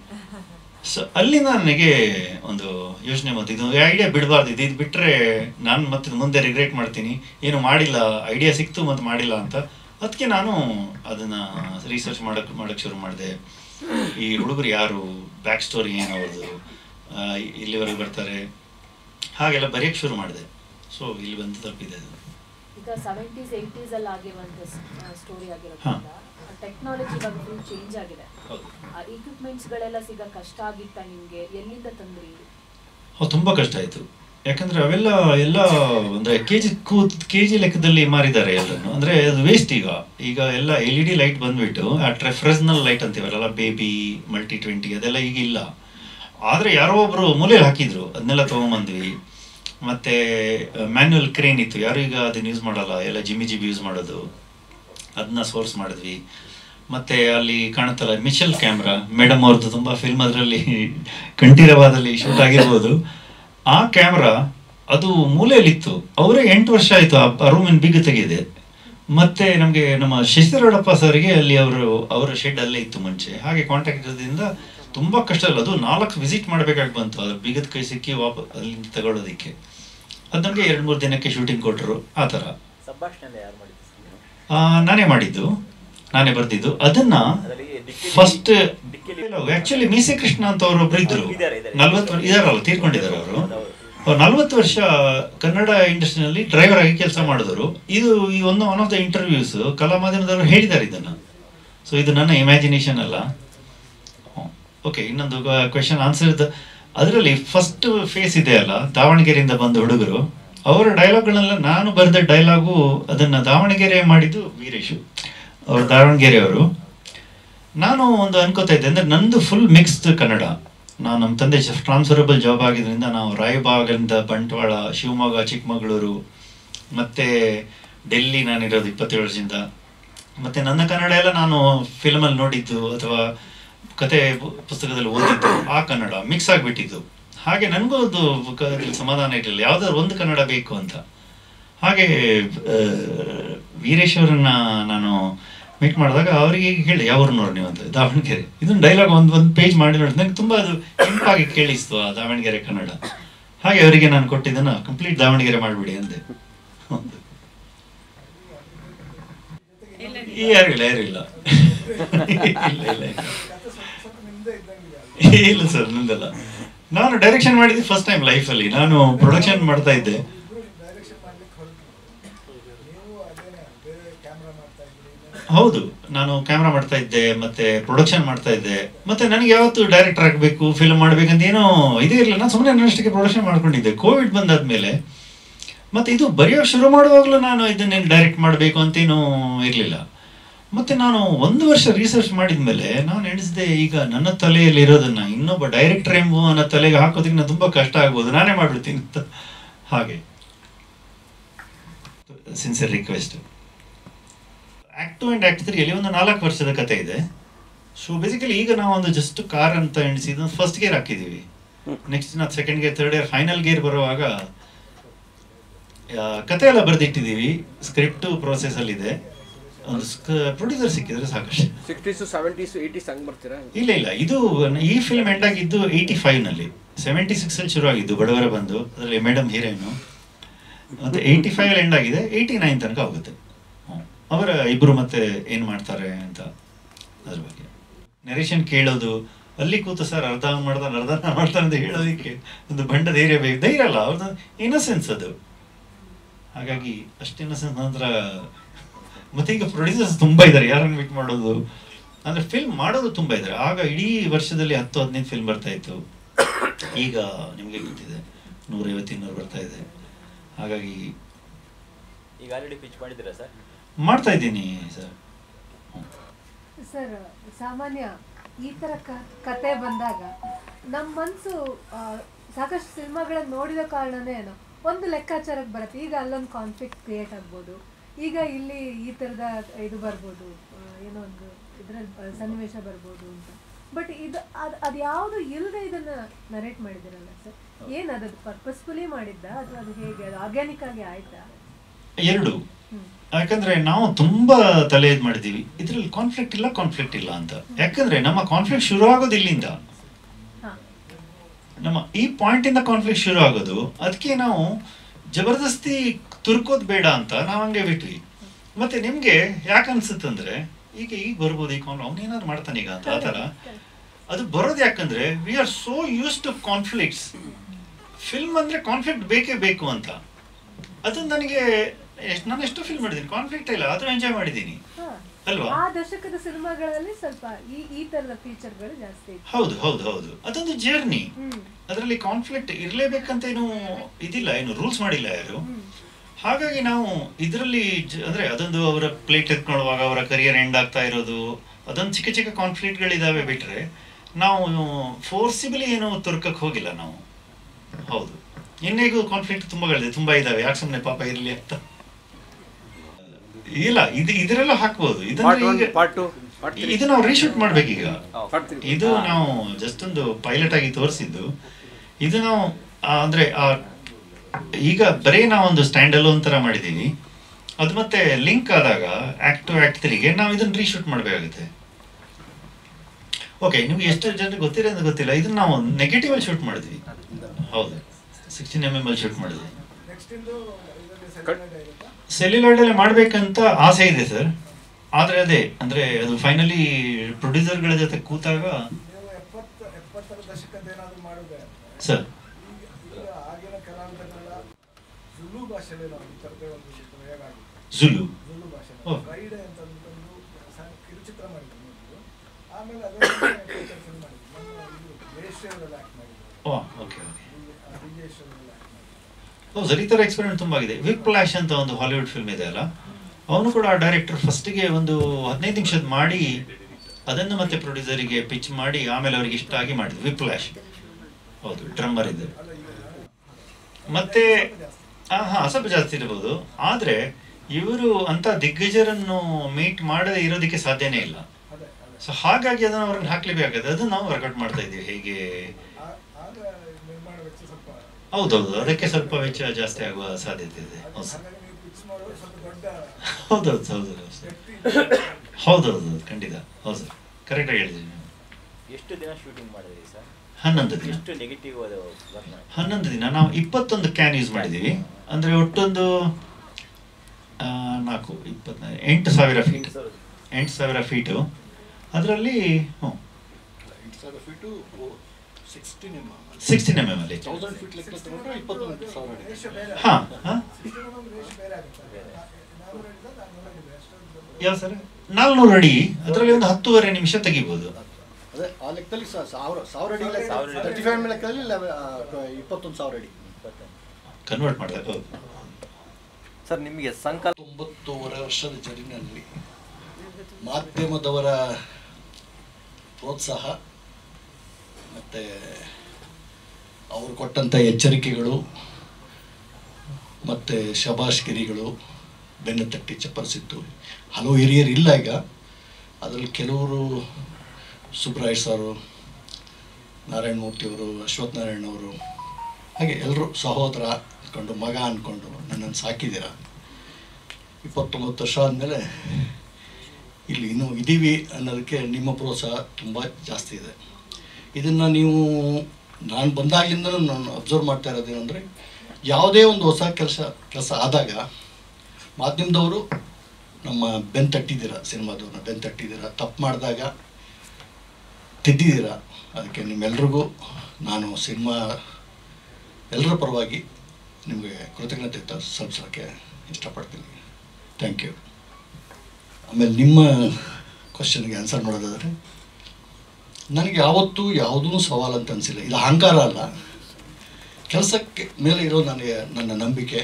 ಸೊ ಅಲ್ಲಿಂದ ನನಗೆ ಒಂದು ಯೋಚನೆ ಬಂತು ಇದು ಐಡಿಯಾ ಬಿಡಬಾರ್ದು ಇದು ಇದು ಬಿಟ್ಟರೆ ನಾನು ಮತ್ತೆ ಮುಂದೆ ರಿಗ್ರೆಟ್ ಮಾಡ್ತೀನಿ ಏನು ಮಾಡಿಲ್ಲ ಐಡಿಯಾ ಸಿಕ್ತು ಮತ್ತು ಮಾಡಿಲ್ಲ ಅಂತ ಅದಕ್ಕೆ ನಾನು ಅದನ್ನು ರಿಸರ್ಚ್ ಮಾಡಕ್ಕೆ ಮಾಡಕ್ಕೆ ಶುರು ಮಾಡಿದೆ ಈ ಹುಡುಗರು ಯಾರು ಬ್ಯಾಕ್ ಸ್ಟೋರಿ ಏನು ಅವ್ರದ್ದು ಆ, ಇಲ್ಲಿವರೆಗೆ ಬರ್ತಾರೆ ಹಾಗೆಲ್ಲ ಬರೆಯೋಕ್ಕೆ ಶುರು ಮಾಡಿದೆ ಸೊ ಇಲ್ಲಿ ಬಂದು ತಲುಪಿದೆ ಅದು ಈಗ ಸೆವೆಂಟೀಸ್ ಏಯ್ಟೀಸ್ ಅಲ್ಲಿ ಆಗಿರುವಂತ ಸ್ಟೋರಿ ಹಾ. ಆಗಿರೋದ್ರಿಂದ ಟೆಕ್ನಾಲಜಿ ಇವಾಗ ಫುಲ್ ಚೇಂಜ್ ಆಗಿದೆ ಹೌದು ಇಕ್ವಿಪ್ಮೆಂಟ್ಸ್ ಗಳೆಲ್ಲ ಸಿಗ ಕಷ್ಟ ಆಗಿತ್ತ ನಿಮ್ಗೆ ಎಲ್ಲಿಂದ ತಂದ್ರಿ ಹೌದು ತುಂಬ ಕಷ್ಟ ಆಯಿತು ಯಾಕಂದ್ರೆ ಅವೆಲ್ಲ ಎಲ್ಲ ಅಂದ್ರೆ ಕೆ ಜಿ ಕೂ ಕೆ ಜಿ ಲೆಕ್ಕದಲ್ಲಿ ಮಾರಿದ್ದಾರೆ ಎಲ್ಲನ್ನು ಅಂದ್ರೆ ಅದು ವೇಸ್ಟ್ ಈಗ ಈಗ ಎಲ್ಲ ಎಲ್ ಇ ಡಿ ಲೈಟ್ ಬಂದ್ಬಿಟ್ಟು ಆ ಫ್ರೆಸ್ನಲ್ ಲೈಟ್ ಅಂತೀವಲ್ಲ ಬೇಬಿ ಮಲ್ಟಿ ಟ್ವೆಂಟಿ ಅದೆಲ್ಲ ಈಗ ಇಲ್ಲ ಆದ್ರೆ ಯಾರೋ ಒಬ್ರು ಮೂಲೆಯಲ್ಲಿ ಹಾಕಿದ್ರು ಅದನ್ನೆಲ್ಲ ತಗೊಂಬಂದ್ವಿ ಮತ್ತೆ ಮ್ಯಾನ್ಯುವಲ್ ಕ್ರೇನ್ ಇತ್ತು ಯಾರು ಈಗ ಅದನ್ನ ಯೂಸ್ ಮಾಡಲ್ಲ ಎಲ್ಲ ಜಿಮ್ಮಿ ಜಿಬಿ ಯೂಸ್ ಮಾಡೋದು ಅದನ್ನ ಸೋರ್ಸ್ ಮಾಡಿದ್ವಿ ಮತ್ತೆ ಅಲ್ಲಿ ಕಾಣುತ್ತಲ್ಲ ಮಿಚಲ್ ಕ್ಯಾಮ್ರಾ ಮೇಡಮ್ ಅವ್ರದ್ದು ತುಂಬಾ ಫಿಲ್ಮ್ ಅದರಲ್ಲಿ ಕಂಠೀರವಾದಲ್ಲಿ ಶೂಟ್ ಆಗಿರ್ಬೋದು ಆ ಕ್ಯಾಮ್ರಾ ಅದು ಮೂಲೆಯಲ್ಲಿತ್ತು ಅವರೇ ಎಂಟು ವರ್ಷ ಆಯ್ತು ಆ ರೂಮಿನ ಬೀಗ ತೆಗೆದಿದೆ ಮತ್ತೆ ನಮಗೆ ನಮ್ಮ ಶಶಿಧರಡಪ್ಪ ಸರ್ಗೆ ಅಲ್ಲಿ ಅವರು ಅವರ ಶೆಡ್ ಅಲ್ಲೇ ಇತ್ತು ಮುಂಚೆ ಹಾಗೆ ಕಾಂಟ್ಯಾಕ್ಟ್ ಇರೋದ್ರಿಂದ ತುಂಬಾ ಕಷ್ಟ ಇಲ್ಲ ಅದು ನಾಲ್ಕು ವಿಸಿಟ್ ಮಾಡಬೇಕಾಗಿ ಬಂತು ಅದ್ರ ಬೀಗದ ಕೈ ಸಿಕ್ಕಿ ವಾಪಸ್ ಅಲ್ಲಿಂದ ತಗೊಳ್ಳೋದಕ್ಕೆ ಅದು ನಮಗೆ ಎರಡು ಮೂರು ದಿನಕ್ಕೆ ಶೂಟಿಂಗ್ ಕೊಟ್ಟರು ಆ ಥರ ಸಂಭಾಷಣೆ ಯಾರು ಮಾಡಿದ್ದು sir? ಆ, ನಾನೇ ಮಾಡಿದ್ದು ನಾನೇ ಬರ್ದಿದ್ದು ಅದನ್ನ ಅದರಲ್ಲಿ ಡಿಕ್ಕಿಲಿ- ಫಸ್ಟ್ ಡಿಕ್ಕಿಲಿ- ಆಕ್ಚುಲಿ ಮೀಸೆ ಕೃಷ್ಣ ಅಂತ ಅವರೊಬ್ರು ಇದ್ರು ಇದ್ದಾರೆ, ಇದ್ದಾರೆ. ನಲ್ವತ್ತು ಇದಾರಲ್ಲ ತೀರ್ಕೊಂಡಿದ್ದಾರೆ ಅವರು ಹೌದು. ಅವ್ರು ನಲ್ವತ್ತು ವರ್ಷ ಕನ್ನಡ ಇಂಡಸ್ಟ್ರಿನಲ್ಲಿ ಡ್ರೈವರ್ ಆಗಿ ಕೆಲಸ ಮಾಡಿದ್ರು ಇದು ಈ ಒಂದು ಒನ್ ಆಫ್ ದ ಇಂಟರ್ವ್ಯೂಸ್ ಕಲಾ ಮಾಧ್ಯಮದವರು ಹೇಳಿದ್ದಾರೆ ಇದನ್ನ ಸೊ ಇದು ನನ್ನ ಇಮ್ಯಾಜಿನೇಷನ್ ಅಲ್ಲ ಓಕೆ ಇನ್ನೊಂದು ಕ್ವೆಶನ್ ಆನ್ಸರ್ ಅದರಲ್ಲಿ ಫಸ್ಟ್ ಫೇಸ್ ಇದೆ ಅಲ್ಲ ದಾವಣಗೆರೆಯಿಂದ ಬಂದ ಹುಡುಗರು ಅವರ ಡೈಲಾಗ್ಗಳೆಲ್ಲ ನಾನು ಬರೆದ ಡೈಲಾಗು ಅದನ್ನ ದಾವಣಗೆರೆ ಮಾಡಿದ್ದು ವೀರೇಶು ಅವರು ದಾವಣಗೆರೆಯವರು ನಾನು ಒಂದು ಅನ್ಕೋತಾ ಇದ್ದೆ ಅಂದ್ರೆ ನಂದು ಫುಲ್ ಮಿಕ್ಸ್ಡ್ ಕನ್ನಡ ನಾನು ನಮ್ಮ ತಂದೆ ಟ್ರಾನ್ಸ್ಫರಬಲ್ ಜಾಬ್ ಆಗಿದ್ರಿಂದ ನಾವು ರಾಯಬಾಗದಿಂದ ಬಂಟ್ವಾಳ ಶಿವಮೊಗ್ಗ ಚಿಕ್ಕಮಗಳೂರು ಮತ್ತೆ ಡೆಲ್ಲಿ ನಾನಿರೋದು ಇಪ್ಪತ್ತೇಳು ವರ್ಷದಿಂದ ಮತ್ತೆ ನನ್ನ ಕನ್ನಡ ಎಲ್ಲ ನಾನು ಫಿಲ್ಮಲ್ಲಿ ನೋಡಿದ್ದು ಅಥವಾ ಕತೆ ಪು- ಪುಸ್ತಕದಲ್ಲಿ ಓದಿದ್ದು ಆ ಕನ್ನಡ ಮಿಕ್ಸ್ ಆಗಿಬಿಟ್ಟಿದ್ದು ಹಾಗೆ ನನಗೂ ಅದು ಕ- ಅದ್ರಲ್ಲಿ ಸಮಾಧಾನ ಇರಲಿಲ್ಲ ಯಾವ್ದಾದ್ರು ಒಂದು ಕನ್ನಡ ಬೇಕು ಅಂತ ಹಾಗೆ ಆ, ವೀರೇಶ್ ಅವರನ್ನ ನಾನು ಮೀಟ್ ಮಾಡಿದಾಗ ಅವರಿಗೆ ಹೇಳಿ ಯಾವ ಊರ್ನವ್ರು ನೀವು ಅಂತ ದಾವಣಗೆರೆ ಇದನ್ನ ಡೈಲಾಗ್ ಒಂದು ಒಂದು ಪೇಜ್ ಮಾಡಿ ನೋಡಿ ನಂಗೆ ತುಂಬಾ ಅದು ಇಂಪಾಗಿ ಕೇಳಿಸ್ತು ಆ ದಾವಣಗೆರೆ ಕನ್ನಡ ಹಾಗೆ ಅವರಿಗೆ ನಾನು ಕೊಟ್ಟಿದ್ದನ್ನ ಕಂಪ್ಲೀಟ್ ದಾವಣಗೆರೆ ಮಾಡಿಬಿಡಿ ಅಂದೆ ಹೌದು. ಈ ಯಾರು ಇಲ್ಲ ಯಾರು ಇಲ್ಲ ಇಲ್ಲ ಇಲ್ಲ ಇಲ್ಲ ಇಲ್ಲ ಸರ್ ನಿಂದಲ್ಲ ನಾನು ಡೈರೆಕ್ಷನ್ ಮಾಡಿದ್ದು ಫಸ್ಟ್ ಟೈಮ್ ಲೈಫಲ್ಲಿ ನಾನು ಪ್ರೊಡಕ್ಷನ್ ಮಾಡ್ತಾ ಇದ್ದೆ ಹೌದು ನಾನು ಕ್ಯಾಮ್ರಾ ಮಾಡ್ತಾ ಇದ್ದೆ ಮತ್ತೆ ಪ್ರೊಡಕ್ಷನ್ ಮಾಡ್ತಾ ಇದ್ದೆ ಮತ್ತೆ ನನಗೆ ಯಾವತ್ತು ಡೈರೆಕ್ಟರ್ ಆಗಬೇಕು ಫಿಲ್ಮ್ ಮಾಡ್ಬೇಕಂತ ಏನೋ ಇದೇ ಇರಲಿಲ್ಲ ನಾನು ಸುಮ್ಮನೆ ನನ್ನಷ್ಟಕ್ಕೆ ಪ್ರೊಡಕ್ಷನ್ ಮಾಡ್ಕೊಂಡಿದ್ದೆ ಕೋವಿಡ್ ಬಂದಾದ್ಮೇಲೆ ಮತ್ತೆ ಇದು ಬರೆಯೋಕೆ ಶುರು ಮಾಡುವಾಗಲೂ ನಾನು ಇದನ್ನೇನು ಡೈರೆಕ್ಟ್ ಮಾಡಬೇಕು ಅಂತೇನೂ ಇರಲಿಲ್ಲ ಮತ್ತೆ ನಾನು ಒಂದು ವರ್ಷ ರಿಸರ್ಚ್ ಮಾಡಿದ್ಮೇಲೆ ನಾನು ಎಣಿಸಿದೆ ಈಗ ನನ್ನ ತಲೆಯಲ್ಲಿ ಇರೋದನ್ನ ಇನ್ನೊಬ್ಬ ಡೈರೆಕ್ಟರ್ ಎಂಬುವನ ತಲೆಗೆ ಹಾಕೋದಕ್ಕೆ ನಾನು ತುಂಬಾ ಕಷ್ಟ ಆಗ್ಬೋದು ನಾನೇ ಮಾಡ್ಬಿಡ್ತೀನಿ ಅಂತ ಹಾಗೆ sincere request act two and act ತ್ರೀಯಲ್ಲಿ ಒಂದು ನಾಲ್ಕು ವರ್ಷದ ಕತೆ ಇದೆ ಸೊ ಬೇಸಿಕಲಿ ಈಗ ನಾವು ಒಂದು ಜಸ್ಟ್ ಕಾರ್ ಅಂತ ಎಣಿಸಿ ಫಸ್ಟ್ ಗೇರ್ ಹಾಕಿದೀವಿ ನೆಕ್ಸ್ಟ್ ನಾವು second gear third gear final gear ಬರುವಾಗ ಆ, ಕತೆ ಎಲ್ಲ ಬರೆದಿಟ್ಟಿದ್ದೀವಿ ಸ್ಕ್ರಿಪ್ಟು ಪ್ರೋಸೆಸ್ ಅಲ್ಲಿ ಇದೆ ಒಂದು ಪ್ರೊಡ್ಯೂಸರ್ ಸಿಕ್ಕಿದ್ರೆ ಸಾಕಷ್ಟು ಸಿಕ್ಸ್ಟೀಸು ಸೆವೆಂಟೀಸು ಏಯ್ಟೀಸ್ ಹಂಗೆ ಬರ್ತೀರಾ ಇಲ್ಲ ಇಲ್ಲ ಇದು ಈ ಫಿಲ್ಮ್ ಎಂಡ್ ಆಗಿದ್ದು ಏಯ್ಟಿ ಫೈವ್ ನಲ್ಲಿ ಸೆವೆಂಟಿ ಸಿಕ್ಸ್ ಅಲ್ಲಿ ಶುರು ಆಗಿದ್ದು ಬಡವರ ಬಂದು ಅದರಲ್ಲಿ ಮೇಡಮ್ ಹೀರೋಯಿನು ಮತ್ತೆ ಏಯ್ಟಿ ಫೈವ್ ಅಲ್ಲಿ ಎಂಡ್ ಆಗಿದೆ ಏಯ್ಟಿ ನೈನ್ ತನಕ ಹೋಗುತ್ತೆ ಹ್ಮ್. ಅವರ ಇಬ್ರು ಮತ್ತೆ ಏನ್ ಮಾಡ್ತಾರೆ ಅಂತ ಅದ್ರ ಬಗ್ಗೆ ನರೇಶನ್ ಕೇಳೋದು ಅಲ್ಲಿ ಕೂತು ಸರ್ ಅರ್ಧ ಅವ್ನು ಮಾಡ್ತಾನೆ ಅರ್ಧ ನಾನ್ ಮಾಡ್ತಾನೆ ಅಂತ ಹೇಳೋದಕ್ಕೆ ಒಂದು ಬಂಡ ಧೈರ್ಯ ಬೇಕು ಧೈರ್ಯ ಅಲ್ಲ ಅವ್ರದ್ದು ಇನ್ನಸೆನ್ಸ್ ಅದು ಹಾಗಾಗಿ ಅಷ್ಟು ಇನ್ನಸೆನ್ಸ್ ನಂತರ ಮತ್ತೆ ಈಗ ಪ್ರೊಡ್ಯೂಸರ್ಸ್ ತುಂಬಾ ಇದ್ದಾರೆ ಯಾರನ್ನು ಮೀಟ್ ಮಾಡೋದು ಅಂದ್ರೆ ಫಿಲ್ಮ್ ಮಾಡೋರು ತುಂಬಾ ಇದ್ದಾರೆ ಆಗ ಇಡೀ ವರ್ಷದಲ್ಲಿ ಹತ್ತು ಹದಿನೈದು ಫಿಲ್ಮ್ ಬರ್ತಾ ಇತ್ತು ಈಗ ನಿಮಗೆ ಗೊತ್ತಿದೆ ನೂರೈವತ್ತು ಇನ್ನೂರು ಬರ್ತಾ ಇದೆ ಹಾಗಾಗಿ ಈಗ ಆಲ್ರೆಡಿ ಪಿಚ್ ಮಾಡಿದ್ದೀರಾ ಸರ್ ಮಾಡ್ತಾ ಇದ್ದೀನಿ ಸರ್ ಸರ್ ಸಾಮಾನ್ಯ ಈ ಥರ ಕ ಕತೆ ಬಂದಾಗ ನಮ್ಮ ಮನಸ್ಸು ಸಾಕಷ್ಟು ಸಿನಿಮಾಗಳನ್ನ ನೋಡಿದ ಕಾರಣನೇ ಏನೋ ಒಂದು ಲೆಕ್ಕಾಚಾರಕ್ಕೆ ಬರುತ್ತೆ ಈಗ ಅಲ್ಲೊಂದು ಕಾನ್ಫ್ಲಿಕ್ಟ್ ಕ್ರಿಯೇಟ್ ಆಗ್ಬೋದು ಈಗ ಇಲ್ಲಿ ಈ ಥರದ ಇದು ಬರ್ಬೋದು ಆ, ಏನೋ ಒಂದು ಇದ್ರಲ್ಲಿ ಬ- ಸನ್ನಿವೇಶ ಬರ್ಬೋದು ಅಂತ ಬಟ್ ಇದು ಅದು ಅದು ಯಾವುದು ಇಲ್ಲದೆ ಇದನ್ನ ನರೇಟ್ ಮಾಡಿದಿರಲ್ಲ ಸರ್ ಏನು ಅದು ಪರ್ಪಸ್ಫುಲಿ ಮಾಡಿದ್ದ ಅಥವಾ ಅದು ಹೇಗೆ ಅದು ಆರ್ಗ್ಯಾನಿಕ್ ಆಗಿ ಆಯ್ತಾ ಎರಡು ಹ್ಮ್. ಯಾಕಂದ್ರೆ ನಾವು ತುಂಬಾ ತಲೆ ಇದು ಮಾಡಿದೀವಿ ಇದ್ರಲ್ಲಿ ಕಾನ್ಫ್ಲಿಕ್ಟ್ ಇಲ್ಲ ಕಾನ್ಫ್ಲಿಕ್ಟ್ ಇಲ್ಲ ಅಂತ ಯಾಕಂದ್ರೆ ನಮ್ಮ ಕಾನ್ಫ್ಲಿಕ್ಟ್ ಶುರು ಆಗೋದು ಇಲ್ಲಿಂದ ಹಾ ನಮ್ಮ ಈ ಪಾಯಿಂಟ್ ಇಂದ ಕಾನ್ಫ್ಲಿಕ್ಟ್ ಶುರು ಆಗೋದು ಅದಕ್ಕೆ ನಾವು ಜಬರ್ದಸ್ತಿ ತುರ್ಕೋದ್ ಬೇಡ ಅಂತ ನಾವು ಹಂಗೆ ಬಿಟ್ವಿ ಮತ್ತೆ ನಿಮ್ಗೆ ಯಾಕೆ ಅನ್ಸುತ್ತಂದ್ರೆ ಈಗ ಈಗ ಬರ್ಬೋದು ಈ ಕಾನ್ ಅವನೇನಾದ್ರು ಮಾಡ್ತಾನೆ ಈಗ ಅಂತ ಆ ಥರ ಅದು ಬರೋದು ಯಾಕಂದ್ರೆ we are so used to conflicts film ಅಂದ್ರೆ ಕಾನ್ಫ್ಲಿಕ್ಟ್ ಬೇಕೇ ಬೇಕು ಅಂತ ಅದು ನನಗೆ ಎಷ್ಟು ನಾನು ಎಷ್ಟು ಫಿಲ್ಮ್ ಮಾಡಿದ್ದೀನಿ ಕಾನ್ಫ್ಲಿಕ್ಟ್ ಇಲ್ಲ ಆದ್ರೂ ಎಂಜಾಯ್ ಮಾಡಿದ್ದೀನಿ ಹಾ. ಅಲ್ವಾ ಆ ದಶಕದ ಸಿನಿಮಾಗಳಲ್ಲಿ ಸ್ವಲ್ಪ ಈ ಈ ತರದ ಫೀಚರ್ಗಳು ಜಾಸ್ತಿ ಇತ್ತು ಹೌದು ಹೌದು ಹೌದು ಅದೊಂದು ಜರ್ನಿ ಹ್ಮ್ ಅದರಲ್ಲಿ ಕಾನ್ಫ್ಲಿಕ್ಟ್ ಇರಲೇಬೇಕಂತ ಏನು ಇದಿಲ್ಲ ಏನು ರೂಲ್ಸ್ ಮಾಡಿಲ್ಲ ಯಾರು ಹ್ಮ್ ಹಾಗಾಗಿ ನಾವು ಇದರಲ್ಲಿ ಅಂದ್ರೆ ಅದೊಂದು ಅವರ ಪ್ಲೇಟ್ ಎತ್ಕೊಳ್ಳುವಾಗ ಅವರ ಕರಿಯರ್ ಎಂಡ್ ಆಗ್ತಾ ಇರೋದು ಅದೊಂದು ಚಿಕ್ಕ ಚಿಕ್ಕ ಕಾನ್ಫ್ಲಿಕ್ಟ್ಗಳಿದಾವೆ ಬಿಟ್ರೆ ನಾವು ಫೋರ್ಸಿಬಲಿ ಏನು ತುರ್ಕಕ್ಕೆ ಹೋಗಿಲ್ಲ ನಾವು ಹೌದು ಇನ್ನೇಗೂ ಕಾನ್ಫ್ಲಿಕ್ಟ್ ತುಂಬಾಗಳಿದೆ ತುಂಬಾ ಇದಾವೆ ಯಾಕೆ ಸುಮ್ಮನೆ ಪಾಪ ಇರ್ಲಿ ಅಂತ ಇಲ್ಲ ಇದು ಇದರೆಲ್ಲ ಹಾಕ್ಬೋದು ಪಾರ್ಟ್ ಇದಂದ್ರೆ ಒನ್ ಈಗ ಪಾರ್ಟ್ ಟು ಪಾರ್ಟ್ ತ್ರೀ ಇದು ನಾವು ರೀಶೂಟ್ ಮಾಡ್ಬೇಕೀಗ ಪಾರ್ಟ್ ತ್ರೀ ಇದು ನಾವು ಜಸ್ಟ್ ಒಂದು ಪೈಲಟ್ ಆಗಿ ತೋರಿಸಿದ್ದು ಇದು ನಾವು ಆ, ಅಂದ್ರೆ ಆ, ಈಗ ಬರೀ ನಾವೊಂದು ಸ್ಟ್ಯಾಂಡ್ ಅಲೋನ್ ತರ ಮಾಡಿದೀವಿ ಅದು ಮತ್ತೆ ಲಿಂಕ್ ಆದಾಗ ಆಕ್ಟ್ ಟು ಆಕ್ಟ್ ತ್ರೀಗೆ ನಾವು ಇದನ್ನ ರೀಶೂಟ್ ಮಾಡಬೇಕಾಗುತ್ತೆ ಓಕೆ ನಿಮ್ಗೆ ಎಷ್ಟು ಜನರಿಗೆ ಗೊತ್ತಿಲ್ಲ ಅಂತ ಗೊತ್ತಿಲ್ಲ ಇದನ್ನ ನಾವು ನೆಗೆಟಿವ್ ಅಲ್ಲಿ ಶೂಟ್ ಮಾಡಿದ್ವಿ ಹೌದು ಸಿಕ್ಸ್ಟೀನ್ ಎಮ್ ಎಮ್ ಅಲ್ಲಿ ಶೂಟ್ ಮಾಡಿದ್ವಿ ಸೆಲ್ಯುಲಾಯ್ಡ್ ಅಲ್ಲಿ ಮಾಡ್ಬೇಕಂತ ಆಸೆ ಇದೆ ಸರ್ ಆದ್ರೆ ಅದೇ ಅಂದ್ರೆ ಅದು ಫೈನಲಿ ಪ್ರೊಡ್ಯೂಸರ್ಗಳ ಜೊತೆ ಕೂತಾಗ ನೀವು ಎಪ್ಪತ್ತು ಎಪ್ಪತ್ತರ ದಶಕದ ಏನಾದ್ರು ಮಾಡಿದ್ರೆ ಸರ್ ಈಗ ಈಗ ಆಗಿನ ಕಲಾವಿದರೆಲ್ಲ ಜುಲು ಭಾಷೆಯಲ್ಲಿ ನಾವು ಈ ಥರದೇ ಒಂದು ಪ್ರಯೋಗ ಆಗಿತ್ತು ಜುಲು ಜುಲು ಭಾಷೆ ಓ. ಫ್ರೈಡೆ ಅಂತ ಒಂದು ಸಣ್ಣ ಕಿರುಚಿತ್ರ ಮಾಡಿದ್ರು ಮೊದಲು ಆಮೇಲೆ ಅದೇ ಫೀಚರ್ ಫಿಲ್ಮ್ ಮಾಡಿದ್ರು ನಮ್ಮ ಇದು ದೇಶವರೆಲ್ಲ ಆ್ಯಕ್ಟ್ ಮಾಡಿದ್ರು ಓ ಓಕೆ ಓಕೆ ವಿಜಯೇಶ್ವರೆಲ್ಲ ಆ್ಯಕ್ಟ್ ಮಾಡಿದ್ರು ಹೌದು ಸರ್ ಈ ಥರ ಎಕ್ಸ್ಪೆರಿಮೆಂಟ್ ತುಂಬ ಆಗಿದೆ ವಿಪ್ ಫ್ಲಾಶ್ ಅಂತ ಒಂದು ಹಾಲಿವುಡ್ ಫಿಲ್ಮ್ ಇದೆ ಅಲ್ಲ ಅವನು ಕೂಡ ಡೈರೆಕ್ಟರ್ ಫಸ್ಟಿಗೆ ಒಂದು ಹದಿನೈದು ನಿಮಿಷದ ಮಾಡಿ ಅದನ್ನು ಮತ್ತೆ ಪ್ರೊಡ್ಯೂಸರಿಗೆ ಪಿಚ್ ಮಾಡಿ ಆಮೇಲೆ ಅವ್ರಿಗೆ ಇಷ್ಟ ಆಗಿ ಮಾಡಿದ್ರು ವಿಪ್ ಫ್ಲಾಶ್ ಹೌದು ಡ್ರಮ್ಮರ್ ಇದೆ ಮತ್ತೆ ಆ, ಹಾ ಸ್ವಲ್ಪ ಜಾಸ್ತಿ ಇರ್ಬೋದು ಆದ್ರೆ ಇವರು ಅಂತ ದಿಗ್ಗಜರನ್ನು ಮೀಟ್ ಮಾಡದೆ ಇರೋದಕ್ಕೆ ಸಾಧ್ಯನೇ ಇಲ್ಲ ಅದೇ ಅದೇ ಸೊ ಹಾಗಾಗಿ ಅದನ್ನು ಅವ್ರನ್ನ ಹಾಕ್ಲೇಬೇಕಾಗುತ್ತೆ ಅದನ್ನ ನಾವು ವರ್ಕೌಟ್ ಮಾಡ್ತಾ ಇದ್ದೀವಿ ಹೇಗೆ ಆ- ಆಗ ನಿರ್ಮಾಣ ವೆಚ್ಚ ಸ್ವಲ್ಪ ಹೌದೌದು ಅದಕ್ಕೆ ಸ್ವಲ್ಪ ವೆಚ್ಚ ಜಾಸ್ತಿ ಆಗುವ ಸಾಧ್ಯತೆ ಇದೆ ಹೌದು ಸರ್ ಹಾಗಾಗಿ ನೀವು ಪಿಕ್ಸ್ ಮಾಡೋದು ಸ್ವಲ್ಪ ದೊಡ್ಡ ಹೌದೌದು ಹೌದು ಸರ್ ವ್ಯಕ್ತಿ ಹೌದೌದು ಖಂಡಿತ ಹೌದು ಸರ್ ಕರೆಕ್ಟಾಗಿ ಹೇಳಿದ್ರಿ ನೀವು ಎಷ್ಟು ದಿನ ಶೂಟಿಂಗ್ ಮಾಡಿದ್ರಿ ಸರ್ ಹನ್ನೊಂದು ದಿನ ಎಷ್ಟು ನೆಗೆಟಿವ್ ಅದು ಬರ್ನ ಹನ್ನೊಂದು ದಿನ ನಾವು ಇಪ್ಪತ್ತೊಂದು ಕ್ಯಾನ್ ಯೂಸ್ ಮಾಡಿದ್ದೀವಿ ಅಂದರೆ ಒಟ್ಟೊಂದು ಆ, ನಾಲ್ಕು ಇಪ್ಪತ್ನಾಲ್ಕು ಎಂಟು ಸಾವಿರ ಫೀಟ್ ಎಂಟು ಸಾವಿರ ಫೀಟು ಅದರಲ್ಲಿ ಹ್ಞೂ ಎಂಟು ಸಾವಿರ feet sixteen M sixteen M M ಅಲ್ಲಿ ತೌಸಂಡ್ ಫೀಟ್ ಲೆಕ್ಕ ತಗೊಂಡ್ರೆ ಇಪ್ಪತ್ತೊಂದು ಸಾವಿರ ಅಡಿ. ರೇಷ ಬೇರೆ ಹಾಂ ಹಾಂ ಸಿಸ್ಟಮ್ ಒಂದು ರೇಷ ಬೇರೆ ಆಗುತ್ತೆ ನಾನ್ನೂರ ಹಿಡಿದ ನಾನ್ನೂರ ಹಿಡಿದ ಅಷ್ಟೊಂದು ಯಾವ ಸರ್ ನಾಲ್ನೂರು ಅಡಿ ಅದರಲ್ಲಿ ಒಂದು ಹತ್ತೂವರೆ ನಿಮಿಷ ತೆಗಿಬೋದು ಅದೇ ಆ ಲೆಕ್ಕದಲ್ಲಿ ಸ- ಸಾವಿರ ಸಾವಿರ ಅಡಿ ಲೆಕ್ಕ ಸಾವಿರ ಅಡಿ. ತರ್ಟಿ ಫೈವ್ ಲೆಕ್ಕದಲ್ಲಿ ಲೆವೆ- ಆ, ಟ- ಇಪ್ಪತ್ತೊಂದು ಸಾವಿರ ಅಡಿ ಕನ್ವರ್ಟ್ ಮಾಡಿದೆ ಹೌದು ಸರ್ ನಿಮಗೆ ಸಂಕಲ್ಪ ತೊಂಬತ್ತೂವರೆ ವರ್ಷದ ಜರ್ನಿನಲ್ಲಿ ಮಾಧ್ಯಮದವರ ಪ್ರೋತ್ಸಾಹ ಮತ್ತು ಅವರು ಕೊಟ್ಟಂಥ ಎಚ್ಚರಿಕೆಗಳು ಮತ್ತು ಶಬಾಷ್ಗಿರಿಗಳು ಬೆನ್ನು ತಟ್ಟಿ ಚಪ್ಪರಿಸಿತ್ತು ಹಲವು ಹಿರಿಯರು ಇಲ್ಲ ಈಗ ಅದರಲ್ಲಿ ಕೆಲವರು ಸುಬ್ರಾಯ್ ಸಾರು ನಾರಾಯಣ ಮೂರ್ತಿಯವರು ಅಶ್ವಥ್ ನಾರಾಯಣ್ ಅವರು ಹಾಗೆ ಎಲ್ಲರೂ ಸಹೋದರ ಅಂದ್ಕೊಂಡು ಮಗ ಅಂದ್ಕೊಂಡು ನನ್ನನ್ನು ಸಾಕಿದ್ದೀರ ಇಪ್ಪತ್ತೊಂಬತ್ತು ವರ್ಷ ಆದಮೇಲೆ ಇಲ್ಲಿ ಇನ್ನೂ ಇದ್ದೀವಿ ಅನ್ನೋದಕ್ಕೆ ನಿಮ್ಮ ಪ್ರೋತ್ಸಾಹ ತುಂಬ ಜಾಸ್ತಿ ಇದೆ ಇದನ್ನು ನೀವು ನಾನು ಬಂದಾಗಲಿಂದ ನಾನು ಅಬ್ಸರ್ವ್ ಮಾಡ್ತಾ ಇರೋದೇನೆಂದರೆ ಯಾವುದೇ ಒಂದು ಹೊಸ ಕೆಲಸ ಕೆಲಸ ಆದಾಗ ಮಾಧ್ಯಮದವರು ನಮ್ಮ ಬೆನ್ ತಟ್ಟಿದ್ದೀರ ಸಿನಿಮಾದವ್ರನ್ನ ಬೆನ್ ತಟ್ಟಿದ್ದೀರ ತಪ್ಪು ಮಾಡಿದಾಗ ತಿದ್ದಿದ್ದೀರ ಅದಕ್ಕೆ ನಿಮ್ಮೆಲ್ರಿಗೂ ನಾನು ಸಿನಿಮಾ ಎಲ್ಲರ ಪರವಾಗಿ ನಿಮಗೆ ಕೃತಜ್ಞತೆ ತ- ಸಲ್ಲಿಸೋಕ್ಕೆ ಇಷ್ಟಪಡ್ತೀನಿ ಥ್ಯಾಂಕ್ ಯು ಆಮೇಲೆ ನಿಮ್ಮ ಕ್ವಶನ್ಗೆ ಆನ್ಸರ್ ಮಾಡೋದಾದರೆ ನನಗೆ ಯಾವತ್ತೂ ಯಾವುದೂ ಸವಾಲು ಅಂತ ಅನಿಸಿಲ್ಲ ಇದು ಅಹಂಕಾರ ಅಲ್ಲ ಕೆಲಸಕ್ಕೆ ಮೇಲೆ ಇರೋ ನನಗೆ ನನ್ನ ನಂಬಿಕೆ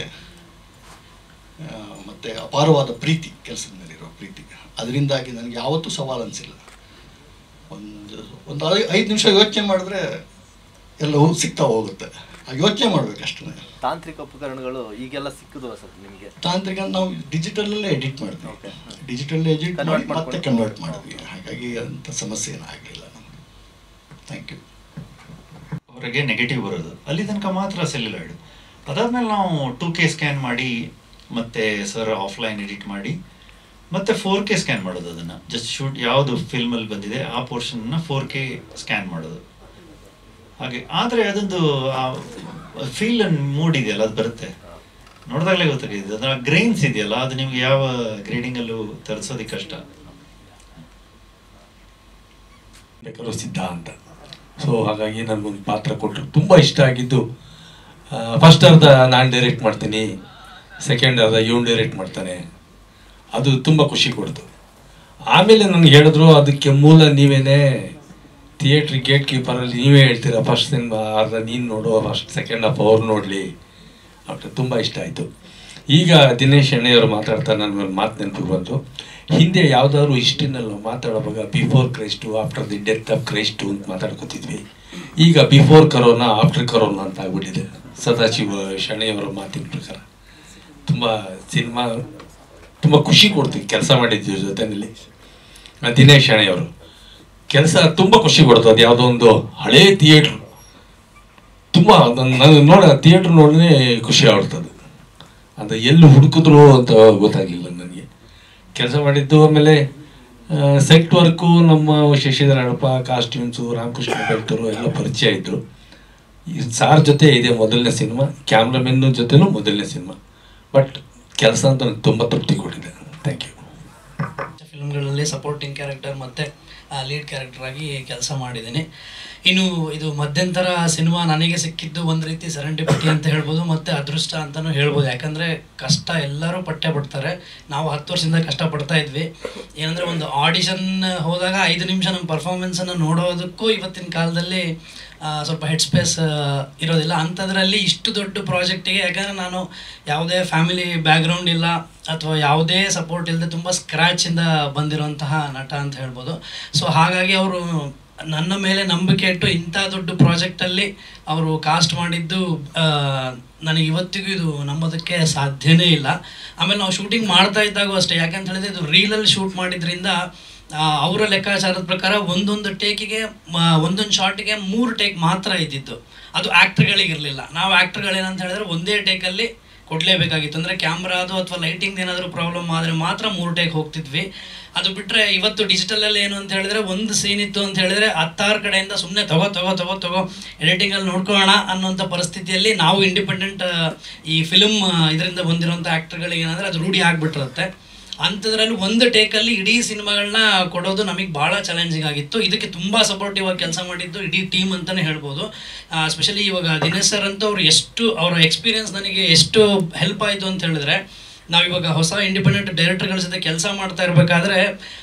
ಆ, ಮತ್ತು ಅಪಾರವಾದ ಪ್ರೀತಿ ಕೆಲಸದ ಮೇಲೆ ಇರೋ ಪ್ರೀತಿ ಅದರಿಂದಾಗಿ ನನಗೆ ಯಾವತ್ತೂ ಸವಾಲು ಅನಿಸಿಲ್ಲ ಒಂದು ಒಂದು ಐ- ಐದು ನಿಮಿಷ ಯೋಚನೆ ಮಾಡಿದ್ರೆ ಎಲ್ಲವೂ ಸಿಗ್ತಾ ಹೋಗುತ್ತೆ ಆ ಯೋಚನೆ ಮಾಡ್ಬೇಕು ಅಷ್ಟೇ ತಾಂತ್ರಿಕ ಉಪಕರಣಗಳು ಈಗೆಲ್ಲ ಸಿಕ್ಕುದವ ಸರ್ ನಿಮಗೆ ತಾಂತ್ರಿಕ ನಾವು ಡಿಜಿಟಲಲ್ಲೇ ಎಡಿಟ್ ಮಾಡಿದ್ವಿ Okay. ಡಿಜಿಟಲ್ ಎಡಿಟ್ Convert ಮಾಡಿ ಮತ್ತೆ ಮಾಡ್ಕೊಂಡು- ಕನ್ವರ್ಟ್ ಮಾಡಿದ್ವಿ ಹಾಗಾಗಿ ಅಂಥ ಸಮಸ್ಯೆ ಏನೂ ಆಗಲಿಲ್ಲ ನಮಗೆ ಥ್ಯಾಂಕ್ ಯು ಹೊರಗೆ ನೆಗೆಟಿವ್ ಬರೋದು ಅಲ್ಲಿ ತನಕ ಮಾತ್ರ ಸೆಲ್ಯುಲಾಯ್ಡ್ ಅದಾದ್ಮೇಲೆ ನಾವು ಟೂ ಕೆ ಸ್ಕ್ಯಾನ್ ಮಾಡಿ ಮತ್ತೆ ಸರ್ ಆಫ್ಲೈನ್ ಎಡಿಟ್ ಮಾಡಿ ಮತ್ತೆ ಫೋರ್ ಕೆ ಸ್ಕ್ಯಾನ್ ಮಾಡೋದು ಅದನ್ನ ಜಸ್ಟ್ ಶೂಟ್ ಯಾವುದು ಫಿಲ್ಮಲ್ಲಿ ಬಂದಿದೆ ಆ ಪೋರ್ಷನ್ನ ಫೋರ್ ಕೆ ಸ್ಕ್ಯಾನ್ ಮಾಡೋದು ಹಾಗೆ ಆದರೆ ಅದೊಂದು ಫೀಲ್ ಅಂಡ್ ಮೂಡ್ ಇದೆಯಲ್ಲ ಅದು ಬರುತ್ತೆ ನೋಡಿದಾಗಲೇ ಗೊತ್ತಾಗಿದೆ ಅದರ ಗ್ರೈನ್ಸ್ ಇದೆಯಲ್ಲ ಅದು ನಿಮ್ಗೆ ಯಾವ ಗ್ರೇಡಿಂಗಲ್ಲೂ ತರಿಸೋದಕ್ಕೆ ಕಷ್ಟ ಬೇಕಾದ್ರೂ ಸಿದ್ಧ ಅಂತ ಸೊ ಹಾಗಾಗಿ ನನಗೊಂದು ಪಾತ್ರ ಕೊಟ್ಟರು ತುಂಬ ಇಷ್ಟ ಆಗಿದ್ದು ಫಸ್ಟ್ ಅರ್ಧ ನಾನು ಡೈರೆಕ್ಟ್ ಮಾಡ್ತೀನಿ ಸೆಕೆಂಡ್ ಅರ್ಧ ಇವನು ಡೈರೆಕ್ಟ್ ಮಾಡ್ತಾನೆ ಅದು ತುಂಬ ಖುಷಿ ಕೊಡ್ತು ಆಮೇಲೆ ನನಗೆ ಹೇಳಿದ್ರು ಅದಕ್ಕೆ ಮೂಲ ನೀವೇನೇ ಥಿಯೇಟ್ರಿ ಗೇಟ್ ಕೀಪರಲ್ಲಿ ನೀವೇ ಹೇಳ್ತೀರಾ ಫಸ್ಟ್ ಸಿನಿಮಾ ಅರ್ಧ ನೀನು ನೋಡು ಫಸ್ಟ್ ಸೆಕೆಂಡ್ ಹಾಫ್ ಅವ್ರು ನೋಡಲಿ ಅವ್ರಿಗೆ ತುಂಬ ಇಷ್ಟ ಆಯಿತು ಈಗ ದಿನೇಶ್ ಎಣ್ಣೆಯವರು ಮಾತಾಡ್ತಾ ನನ್ನ ಮೇಲೆ ಮಾತು ನೆನಪು ಬಂತು ಹಿಂದೆ ಯಾವುದಾದ್ರು ಹಿಸ್ಟ್ರಿನಲ್ಲಿ ನಾವು ಮಾತಾಡುವಾಗ before Christ after the death of Christ ಅಂತ ಮಾತಾಡ್ಕೋತಿದ್ವಿ ಈಗ ಬಿಫೋರ್ ಕರೋನಾ ಆಫ್ಟರ್ ಕರೋನಾ ಅಂತ ಆಗ್ಬಿಟ್ಟಿದೆ ಸದಾಶಿವ ಶೆಣೆಯವರ ಮಾತಿನ ಪ್ರಕಾರ ತುಂಬ ಸಿನಿಮಾ ತುಂಬ ಖುಷಿ ಕೊಡ್ತೀವಿ ಕೆಲಸ ಮಾಡಿದ್ದೀವಿ ಜೊತೆಯಲ್ಲಿ ಆ ದಿನೇಶ್ ಶೆಣೆಯವರು ಕೆಲಸ ತುಂಬ ಖುಷಿ ಕೊಡ್ತು ಅದು ಯಾವುದೋ ಒಂದು ಹಳೇ ಥಿಯೇಟ್ರು ತುಂಬ ನನಗೆ ನೋಡ ಥಿಯೇಟ್ರ್ ನೋಡಿದ್ರೆ ಖುಷಿ ಆಗ್ತದೆ ಅದು ಎಲ್ಲಿ ಹುಡುಕಿದ್ರು ಅಂತ ಗೊತ್ತಾಗಲಿಲ್ಲ ನನಗೆ ಕೆಲಸ ಮಾಡಿದ್ದು ಆಮೇಲೆ ಸೆಟ್ ವರ್ಕು ನಮ್ಮ ಶಶಿಧರ ಹಡಪ ಕಾಸ್ಟ್ಯೂಮ್ಸು ರಾಮಕೃಷ್ಣ ಬೆಳ್ತರು ಎಲ್ಲ ಪರಿಚಯ ಇದ್ದರು ಈ ಸಾರ್ ಜೊತೆ ಇದೆ ಮೊದಲನೇ ಸಿನಿಮಾ ಕ್ಯಾಮ್ರಾಮೆನ್ ಜೊತೆನೂ ಮೊದಲನೇ ಸಿನಿಮಾ ಬಟ್ ಕೆಲಸ ಅಂತ ನನಗೆ ತುಂಬ ತೃಪ್ತಿ ಕೊಟ್ಟಿದೆ ಥ್ಯಾಂಕ್ ಯು ಫಿಲ್ಮ್ಗಳಲ್ಲಿ ಸಪೋರ್ಟಿಂಗ್ ಕ್ಯಾರೆಕ್ಟರ್ ಮತ್ತು ಲೀಡ್ ಕ್ಯಾರೆಕ್ಟರ್ ಆಗಿ ಕೆಲಸ ಮಾಡಿದ್ದೀನಿ ಇನ್ನು ಇದು ಮಧ್ಯಂತರ ಸಿನಿಮಾ ನನಗೆ ಸಿಕ್ಕಿದ್ದು ಒಂದು ರೀತಿ ಸೆರೆಂಟಿಪಿಟಿ ಅಂತ ಹೇಳ್ಬೋದು ಮತ್ತು ಅದೃಷ್ಟ ಅಂತಲೂ ಹೇಳ್ಬೋದು ಯಾಕಂದರೆ ಕಷ್ಟ ಎಲ್ಲರೂ ಪಟ್ಟೆ ಪಡ್ತಾರೆ ನಾವು ಹತ್ತು ವರ್ಷದಿಂದ ಕಷ್ಟಪಡ್ತಾ ಇದ್ವಿ ಏನಂದರೆ ಒಂದು ಆಡಿಷನ್ ಹೋದಾಗ ಐದು ನಿಮಿಷ ನಮ್ಮ ಪರ್ಫಾರ್ಮೆನ್ಸನ್ನು ನೋಡೋದಕ್ಕೂ ಇವತ್ತಿನ ಕಾಲದಲ್ಲಿ ಆ, ಸ್ವಲ್ಪ ಹೆಡ್ ಸ್ಪೇಸ್ ಇರೋದಿಲ್ಲ ಅಂಥದ್ರಲ್ಲಿ ಇಷ್ಟು ದೊಡ್ಡ ಪ್ರಾಜೆಕ್ಟಿಗೆ ಯಾಕಂದರೆ ನಾನು ಯಾವುದೇ ಫ್ಯಾಮಿಲಿ ಬ್ಯಾಕ್ಗ್ರೌಂಡ್ ಇಲ್ಲ ಅಥವಾ ಯಾವುದೇ ಸಪೋರ್ಟ್ ಇಲ್ಲದೆ ತುಂಬ ಸ್ಕ್ರ್ಯಾಚಿಂದ ಬಂದಿರೋಂತಹ ನಟ ಅಂತ ಹೇಳ್ಬೋದು ಸೊ ಹಾಗಾಗಿ ಅವರು ನನ್ನ ಮೇಲೆ ನಂಬಿಕೆ ಇಟ್ಟು ಇಂಥ ದೊಡ್ಡ ಪ್ರಾಜೆಕ್ಟಲ್ಲಿ ಅವರು ಕಾಸ್ಟ್ ಮಾಡಿದ್ದು ಆ, ನನಗೆ ಇವತ್ತಿಗೂ ಇದು ನಂಬೋದಕ್ಕೆ ಸಾಧ್ಯನೇ ಇಲ್ಲ ಆಮೇಲೆ ನಾವು ಶೂಟಿಂಗ್ ಮಾಡ್ತಾ ಇದ್ದಾಗೂ ಅಷ್ಟೇ ಯಾಕಂತ ಹೇಳಿದ್ರೆ ಇದು ರೀಲಲ್ಲಿ ಶೂಟ್ ಮಾಡಿದ್ರಿಂದ ಆ, ಅವರ ಲೆಕ್ಕಾಚಾರದ ಪ್ರಕಾರ ಒಂದೊಂದು ಟೇಕಿಗೆ ಒಂದೊಂದು ಶಾರ್ಟಿಗೆ ಮೂರು ಟೇಕ್ ಮಾತ್ರ ಇದ್ದಿದ್ದು ಅದು ಆ್ಯಕ್ಟ್ರ್ಗಳಿಗೆ ಇರಲಿಲ್ಲ ನಾವು ಆ್ಯಕ್ಟ್ರ್ಗಳೇನಂತ ಹೇಳಿದ್ರೆ ಒಂದೇ ಟೇಕಲ್ಲಿ ಕೊಡಲೇಬೇಕಾಗಿತ್ತು ಅಂದರೆ ಕ್ಯಾಮ್ರಾದು ಅಥವಾ ಲೈಟಿಂಗ್ ಏನಾದರೂ ಪ್ರಾಬ್ಲಮ್ ಆದರೆ ಮಾತ್ರ ಮೂರು ಟೇಕ್ ಹೋಗ್ತಿದ್ವಿ ಅದು ಬಿಟ್ಟರೆ ಇವತ್ತು ಡಿಜಿಟಲಲ್ಲಿ ಏನು ಅಂತ ಹೇಳಿದ್ರೆ ಒಂದು ಸೀನ್ ಇತ್ತು ಅಂತ ಹೇಳಿದ್ರೆ ಹತ್ತಾರು ಕಡೆಯಿಂದ ಸುಮ್ಮನೆ ತಗೋ ತಗೋ ತಗೋ ತಗೋ ಎಡಿಟಿಂಗಲ್ಲಿ ನೋಡ್ಕೊಳ್ಳೋಣ ಅನ್ನೋಂಥ ಪರಿಸ್ಥಿತಿಯಲ್ಲಿ ನಾವು ಇಂಡಿಪೆಂಡೆಂಟ್ ಈ ಫಿಲ್ಮ್ ಇದರಿಂದ ಬಂದಿರೋಂಥ ಆ್ಯಕ್ಟರ್ಗಳಿಗೆ ಏನಂದರೆ ಅದು ರೂಢಿ ಆಗಿಬಿಟ್ಟಿರುತ್ತೆ ಅಂಥದ್ರಲ್ಲಿ ಒಂದು ಟೇಕಲ್ಲಿ ಇಡೀ ಸಿನಿಮಾಗಳನ್ನ ಕೊಡೋದು ನಮಗೆ ಭಾಳ ಚಾಲೆಂಜಿಂಗ್ ಆಗಿತ್ತು ಇದಕ್ಕೆ ತುಂಬ ಸಪೋರ್ಟಿವ್ ಆಗಿ ಕೆಲಸ ಮಾಡಿದ್ದು ಇಡೀ ಟೀಮ್ ಅಂತಲೇ ಹೇಳ್ಬೋದು ಸ್ಪೆಷಲಿ ಇವಾಗ ದಿನೇಶ್ ಸರ್ ಅಂತೂ ಅವ್ರು ಎಷ್ಟು ಅವರ ಎಕ್ಸ್ಪೀರಿಯನ್ಸ್ ನನಗೆ ಎಷ್ಟು ಹೆಲ್ಪ್ ಆಯಿತು ಅಂತ ಹೇಳಿದ್ರೆ ನಾವಿವಾಗ ಹೊಸ ಇಂಡಿಪೆಂಡೆಂಟ್ ಡೈರೆಕ್ಟರ್ಗಳ ಜೊತೆ ಕೆಲಸ ಮಾಡ್ತಾ ಇರಬೇಕಾದ್ರೆ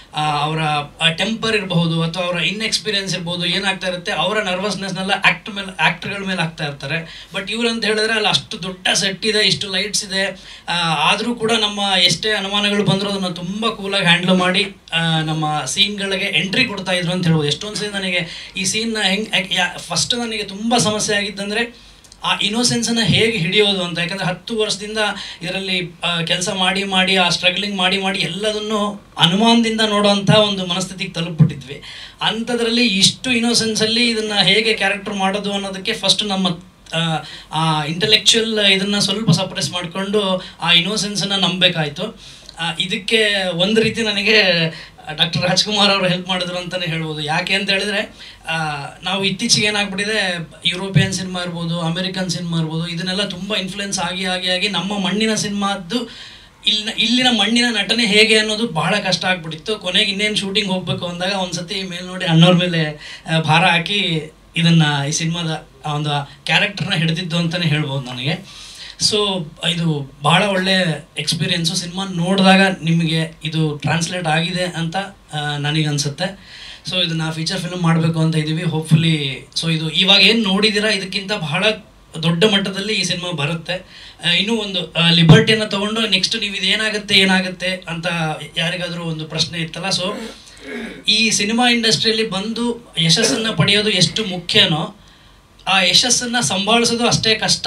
ಅವರ ಟೆಂಪರ್ ಇರಬಹುದು ಅಥವಾ ಅವರ ಇನ್ಎಕ್ಸ್ಪೀರಿಯನ್ಸ್ ಇರ್ಬೋದು ಏನಾಗ್ತಾ ಇರುತ್ತೆ ಅವರ ನರ್ವಸ್ನೆಸ್ನೆಲ್ಲ ಆ್ಯಕ್ಟ್ ಮೇಲೆ ಆ್ಯಕ್ಟ್ರ್ಗಳ ಮೇಲೆ ಆಗ್ತಾ ಇರ್ತಾರೆ ಬಟ್ ಇವ್ರು ಅಂತ ಹೇಳಿದ್ರೆ ಅಲ್ಲಿ ಅಷ್ಟು ದೊಡ್ಡ ಸೆಟ್ ಇದೆ ಇಷ್ಟು ಲೈಟ್ಸ್ ಇದೆ ಆದರೂ ಕೂಡ ನಮ್ಮ ಎಷ್ಟೇ ಅನುಮಾನಗಳು ಬಂದರೂ ಅದನ್ನು ತುಂಬ ಕೂಲಾಗಿ ಹ್ಯಾಂಡ್ಲ್ ಮಾಡಿ ಆ, ನಮ್ಮ ಸೀನ್ಗಳಿಗೆ ಎಂಟ್ರಿ ಕೊಡ್ತಾ ಇದ್ರು ಅಂತ ಹೇಳ್ಬೋದು ಎಷ್ಟೊಂದು ಸೀನ್ ನನಗೆ ಈ ಸೀನ್ನ ಹೆಂಗೆ ಫಸ್ಟ್ ನನಗೆ ತುಂಬ ಸಮಸ್ಯೆ ಆಗಿದ್ದಂದರೆ ಆ ಇನ್ನೋಸೆನ್ಸನ್ನು ಹೇಗೆ ಹಿಡಿಯೋದು ಅಂತ ಯಾಕಂದರೆ ಹತ್ತು ವರ್ಷದಿಂದ ಇದರಲ್ಲಿ ಕೆಲಸ ಮಾಡಿ ಮಾಡಿ ಆ ಸ್ಟ್ರಗ್ಲಿಂಗ್ ಮಾಡಿ ಮಾಡಿ ಎಲ್ಲದನ್ನು ಅನುಮಾನದಿಂದ ನೋಡೋವಂಥ ಒಂದು ಮನಸ್ಥಿತಿಗೆ ತಲುಪಿಬಿಟ್ಟಿದ್ವಿ ಅಂಥದ್ರಲ್ಲಿ ಇಷ್ಟು ಇನ್ನೋಸೆನ್ಸಲ್ಲಿ ಇದನ್ನು ಹೇಗೆ ಕ್ಯಾರೆಕ್ಟರ್ ಮಾಡೋದು ಅನ್ನೋದಕ್ಕೆ ಫಸ್ಟ್ ನಮ್ಮ ಆ, ಆ ಇಂಟೆಲೆಕ್ಚುಯಲ್ ಇದನ್ನು ಸ್ವಲ್ಪ ಸಪ್ರೆಸ್ ಮಾಡಿಕೊಂಡು ಆ ಇನ್ನೋಸೆನ್ಸನ್ನು ನಂಬಬೇಕಾಯಿತು ಇದಕ್ಕೆ ಒಂದು ರೀತಿ ನನಗೆ ಡಾಕ್ಟರ್ ರಾಜ್ಕುಮಾರ್ ಅವರು ಹೆಲ್ಪ್ ಮಾಡಿದ್ರು ಅಂತಲೇ ಹೇಳ್ಬೋದು ಯಾಕೆ ಅಂತ ಹೇಳಿದ್ರೆ ಆ, ನಾವು ಇತ್ತೀಚೆಗೆ ಏನಾಗ್ಬಿಟ್ಟಿದೆ ಯುರೋಪಿಯನ್ ಸಿನಿಮಾ ಇರ್ಬೋದು ಅಮೆರಿಕನ್ ಸಿನಿಮಾ ಇರ್ಬೋದು ಇದನ್ನೆಲ್ಲ ತುಂಬ ಇನ್ಫ್ಲುಯೆನ್ಸ್ ಆಗಿ ಆಗಿ ಆಗಿ ನಮ್ಮ ಮಣ್ಣಿನ ಸಿನಿಮಾದ್ದು ಇಲ್ಲಿನ ಇಲ್ಲಿನ ಮಣ್ಣಿನ ನಟನೆ ಹೇಗೆ ಅನ್ನೋದು ಬಹಳ ಕಷ್ಟ ಆಗ್ಬಿಟ್ಟಿತ್ತು ಕೊನೆಗೆ ಇನ್ನೇನು ಶೂಟಿಂಗ್ ಹೋಗ್ಬೇಕು ಅಂದಾಗ ಒಂದ್ಸತಿ ಮೇಲ್ ನೋಡಿ ಅಣ್ಣವ್ರ ಮೇಲೆ ಆ, ಭಾರ ಹಾಕಿ ಇದನ್ನ ಈ ಸಿನಿಮಾದ ಆ ಒಂದು ಕ್ಯಾರೆಕ್ಟರ್ನ ಹಿಡಿದಿದ್ದು ಅಂತಲೇ ಹೇಳ್ಬೋದು ನನಗೆ ಸೊ ಇದು ಬಹಳ ಒಳ್ಳೆ ಎಕ್ಸ್ಪೀರಿಯೆನ್ಸು ಸಿನಿಮಾ ನೋಡಿದಾಗ ನಿಮಗೆ ಇದು ಟ್ರಾನ್ಸ್ಲೇಟ್ ಆಗಿದೆ ಅಂತ ನನಗನ್ಸುತ್ತೆ ಸೊ ಇದನ್ನ ಫೀಚರ್ ಫಿಲ್ಮ್ ಮಾಡಬೇಕು ಅಂತ ಇದ್ದೀವಿ ಹೋಪ್ಫುಲಿ ಸೊ ಇದು ಇವಾಗ ಏನು ನೋಡಿದ್ದೀರಾ ಇದಕ್ಕಿಂತ ಬಹಳ ದೊಡ್ಡ ಮಟ್ಟದಲ್ಲಿ ಈ ಸಿನಿಮಾ ಬರುತ್ತೆ ಆ, ಇನ್ನೂ ಒಂದು ಲಿಬರ್ಟಿಯನ್ನು ತಗೊಂಡು ನೆಕ್ಸ್ಟ್ ನೀವು ಇದು ಏನಾಗುತ್ತೆ ಏನಾಗುತ್ತೆ ಅಂತ ಯಾರಿಗಾದರೂ ಒಂದು ಪ್ರಶ್ನೆ ಇತ್ತಲ್ಲ ಸೊ ಈ ಸಿನಿಮಾ ಇಂಡಸ್ಟ್ರಿಯಲ್ಲಿ ಬಂದು ಯಶಸ್ಸನ್ನು ಪಡೆಯೋದು ಎಷ್ಟು ಮುಖ್ಯನೋ ಆ ಯಶಸ್ಸನ್ನು ಸಂಭಾಳಿಸೋದು ಅಷ್ಟೇ ಕಷ್ಟ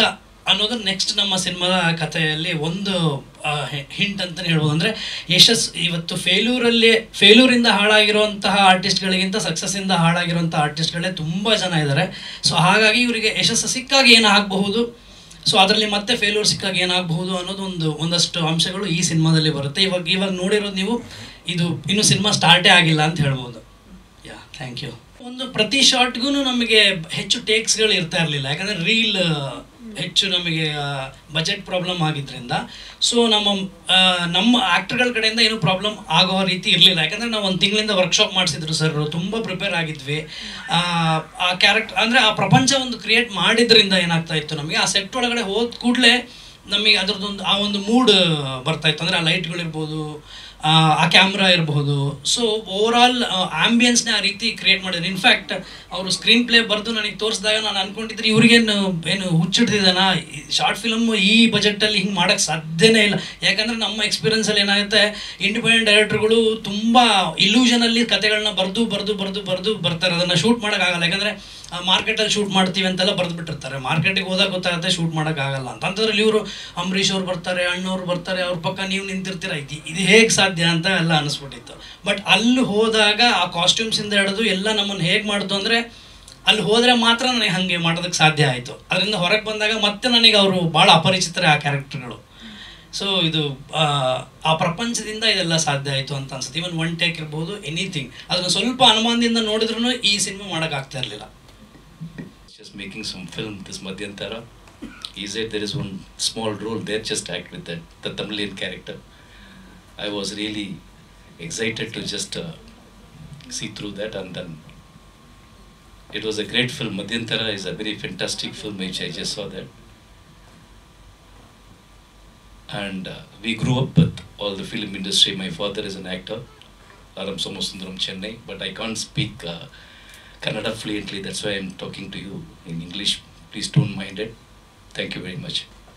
ಅನ್ನೋದು ನೆಕ್ಸ್ಟ್ ನಮ್ಮ ಸಿನಿಮಾದ ಕಥೆಯಲ್ಲಿ ಒಂದು ಹಿಂಟ್ ಅಂತಲೇ ಹೇಳ್ಬೋದು ಅಂದರೆ ಯಶಸ್ ಇವತ್ತು ಫೇಲ್ಯೂರಲ್ಲಿ ಫೇಲ್ಯೂರಿಂದ ಹಾಳಾಗಿರುವಂತಹ ಆರ್ಟಿಸ್ಟ್ಗಳಿಗಿಂತ ಸಕ್ಸಸ್ಸಿಂದ ಹಾಳಾಗಿರುವಂಥ ಆರ್ಟಿಸ್ಟ್ಗಳೇ ತುಂಬ ಜನ ಇದ್ದಾರೆ ಸೊ ಹಾಗಾಗಿ ಇವರಿಗೆ ಯಶಸ್ಸು ಸಿಕ್ಕಾಗ ಏನಾಗಬಹುದು ಸೊ ಅದರಲ್ಲಿ ಮತ್ತೆ ಫೇಲ್ಯೂರ್ ಸಿಕ್ಕಾಗ ಏನಾಗಬಹುದು ಅನ್ನೋದು ಒಂದು ಒಂದಷ್ಟು ಅಂಶಗಳು ಈ ಸಿನಿಮಾದಲ್ಲಿ ಬರುತ್ತೆ ಇವಾಗ ಇವಾಗ ನೋಡಿರೋದು ನೀವು ಇದು ಇನ್ನು ಸಿನಿಮಾ ಸ್ಟಾರ್ಟೇ ಆಗಿಲ್ಲ ಅಂತ ಹೇಳ್ಬೋದು ಯಾ ಥ್ಯಾಂಕ್ ಯು ಒಂದು ಪ್ರತಿ ಶಾರ್ಟ್ಗೂ ನಮಗೆ ಹೆಚ್ಚು ಟೇಕ್ಸ್ಗಳು ಇರ್ತಾ ಇರಲಿಲ್ಲ ಯಾಕಂದರೆ ರೀಲ್ ಹೆಚ್ಚು ನಮಗೆ ಬಜೆಟ್ ಪ್ರಾಬ್ಲಮ್ ಆಗಿದ್ದರಿಂದ ಸೊ ನಮ್ಮ ಆ, ನಮ್ಮ ಆ್ಯಕ್ಟರ್ಗಳ ಕಡೆಯಿಂದ ಏನು ಪ್ರಾಬ್ಲಮ್ ಆಗೋ ರೀತಿ ಇರಲಿಲ್ಲ ಯಾಕಂದರೆ ನಾವು ಒಂದು ತಿಂಗಳಿಂದ ವರ್ಕ್ಶಾಪ್ ಮಾಡಿಸಿದ್ರು ಸರ್ ತುಂಬ ಪ್ರಿಪೇರ್ ಆಗಿದ್ವಿ ಆ, ಆ ಕ್ಯಾರೆಕ್ಟರ್ ಅಂದರೆ ಆ ಪ್ರಪಂಚ ಒಂದು ಕ್ರಿಯೇಟ್ ಮಾಡಿದ್ರಿಂದ ಏನಾಗ್ತಾ ಇತ್ತು ನಮಗೆ ಆ ಸೆಟ್ ಒಳಗಡೆ ಹೋದ ಕೂಡಲೇ ನಮಗೆ ಅದರದ್ದೊಂದು ಆ ಒಂದು ಮೂಡ್ ಬರ್ತಾ ಇತ್ತು ಅಂದರೆ ಆ ಲೈಟ್ಗಳಿರ್ಬೋದು ಆ ಆ ಕ್ಯಾಮ್ರಾ ಇರಬಹುದು ಸೊ ಓವರ್ ಆಲ್ ಆಂಬಿಯನ್ಸ್ನ ಆ ರೀತಿ ಕ್ರಿಯೇಟ್ ಮಾಡಿದ್ರು ಇನ್ಫ್ಯಾಕ್ಟ್ ಅವರು ಸ್ಕ್ರೀನ್ ಪ್ಲೇ ಬರೆದು ನನಗೆ ತೋರಿಸಿದಾಗ ನಾನು ಅನ್ಕೊಂಡಿದ್ರೆ ಇವ್ರಿಗೇನು ಏನು ಹುಚ್ಚಿಡ್ತಿದ್ದಾನ ಶಾರ್ಟ್ ಫಿಲಮ್ ಈ ಬಜೆಟಲ್ಲಿ ಹಿಂಗೆ ಮಾಡೋಕ್ಕೆ ಸಾಧ್ಯನೇ ಇಲ್ಲ ಯಾಕಂದರೆ ನಮ್ಮ ಎಕ್ಸ್ಪೀರಿಯನ್ಸಲ್ಲಿ ಏನಾಗುತ್ತೆ ಇಂಡಿಪೆಂಡೆಂಟ್ ಡೈರೆಕ್ಟರ್ಗಳು ತುಂಬ ಇಲ್ಯೂಷನಲ್ಲಿ ಕತೆಗಳನ್ನ ಬರೆದು ಬರೆದು ಬರೆದು ಬರೆದು ಬರ್ತಾರೆ ಅದನ್ನು ಶೂಟ್ ಮಾಡೋಕ್ಕಾಗಲ್ಲ ಯಾಕಂದರೆ ಮಾರ್ಕೆಟಲ್ಲಿ ಶೂಟ್ ಮಾಡ್ತೀವಿ ಅಂತೆಲ್ಲ ಬರೆದು ಬಿಟ್ಟಿರ್ತಾರೆ ಮಾರ್ಕೆಟಿಗೆ ಹೋದಾಗ ಗೊತ್ತಾಗುತ್ತೆ ಶೂಟ್ ಮಾಡೋಕ್ಕಾಗಲ್ಲ ಅಂತ ಅಂಥದ್ರಲ್ಲಿ ಇವರು ಅಂಬರೀಷ್ ಅವ್ರು ಬರ್ತಾರೆ ಅಣ್ಣವ್ರು ಬರ್ತಾರೆ ಅವ್ರ ಪಕ್ಕ ನೀವು ನಿಂತಿರ್ತೀರ ಇದು ಇದು ಹೇಗೆ ಸಾಧ್ಯ ಅಂತ ಎಲ್ಲ ಅನಿಸ್ಬಿಟ್ಟಿತ್ತು ಬಟ್ ಅಲ್ಲಿ ಹೋದಾಗ ಆ ಕಾಸ್ಟ್ಯೂಮ್ಸಿಂದ ಹಿಡಿದು ಎಲ್ಲ ನಮ್ಮನ್ನು ಹೇಗೆ ಮಾಡ್ತು ಅಂದರೆ ಅಲ್ಲಿ ಹೋದರೆ ಮಾತ್ರ ನನಗೆ ಹಾಗೆ ಮಾಡೋದಕ್ಕೆ ಸಾಧ್ಯ ಆಯಿತು ಅದರಿಂದ ಹೊರಗೆ ಬಂದಾಗ ಮತ್ತೆ ನನಗೆ ಅವರು ಭಾಳ ಅಪರಿಚಿತರೇ ಆ ಕ್ಯಾರೆಕ್ಟರ್ಗಳು ಸೊ ಇದು ಆ, ಆ ಪ್ರಪಂಚದಿಂದ ಇದೆಲ್ಲ ಸಾಧ್ಯ ಆಯಿತು ಅಂತ ಅನ್ಸುತ್ತೆ ಇವನ್ ಒನ್ ಟೇಕ್ ಇರ್ಬೋದು ಎನಿಥಿಂಗ್ ಅದನ್ನು ಸ್ವಲ್ಪ ಅನುಮಾನದಿಂದ ನೋಡಿದ್ರು ಈ ಸಿನಿಮಾ ಮಾಡೋಕ್ಕಾಗ್ತಾ ಇರಲಿಲ್ಲ just making some film, this Madhyantara. He said there is one small role there, just act with that, the Tamilian character. I was really excited to just uh, see through that and then it was a great film. Madhyantara is a very fantastic film which I just saw that. And uh, we grew up with all the film industry. My father is an actor, Aram Somasundaram Chennai, but I can't speak uh, Kannada fluently. That's why I'm talking to you in English. Please don't mind it. Thank you very much.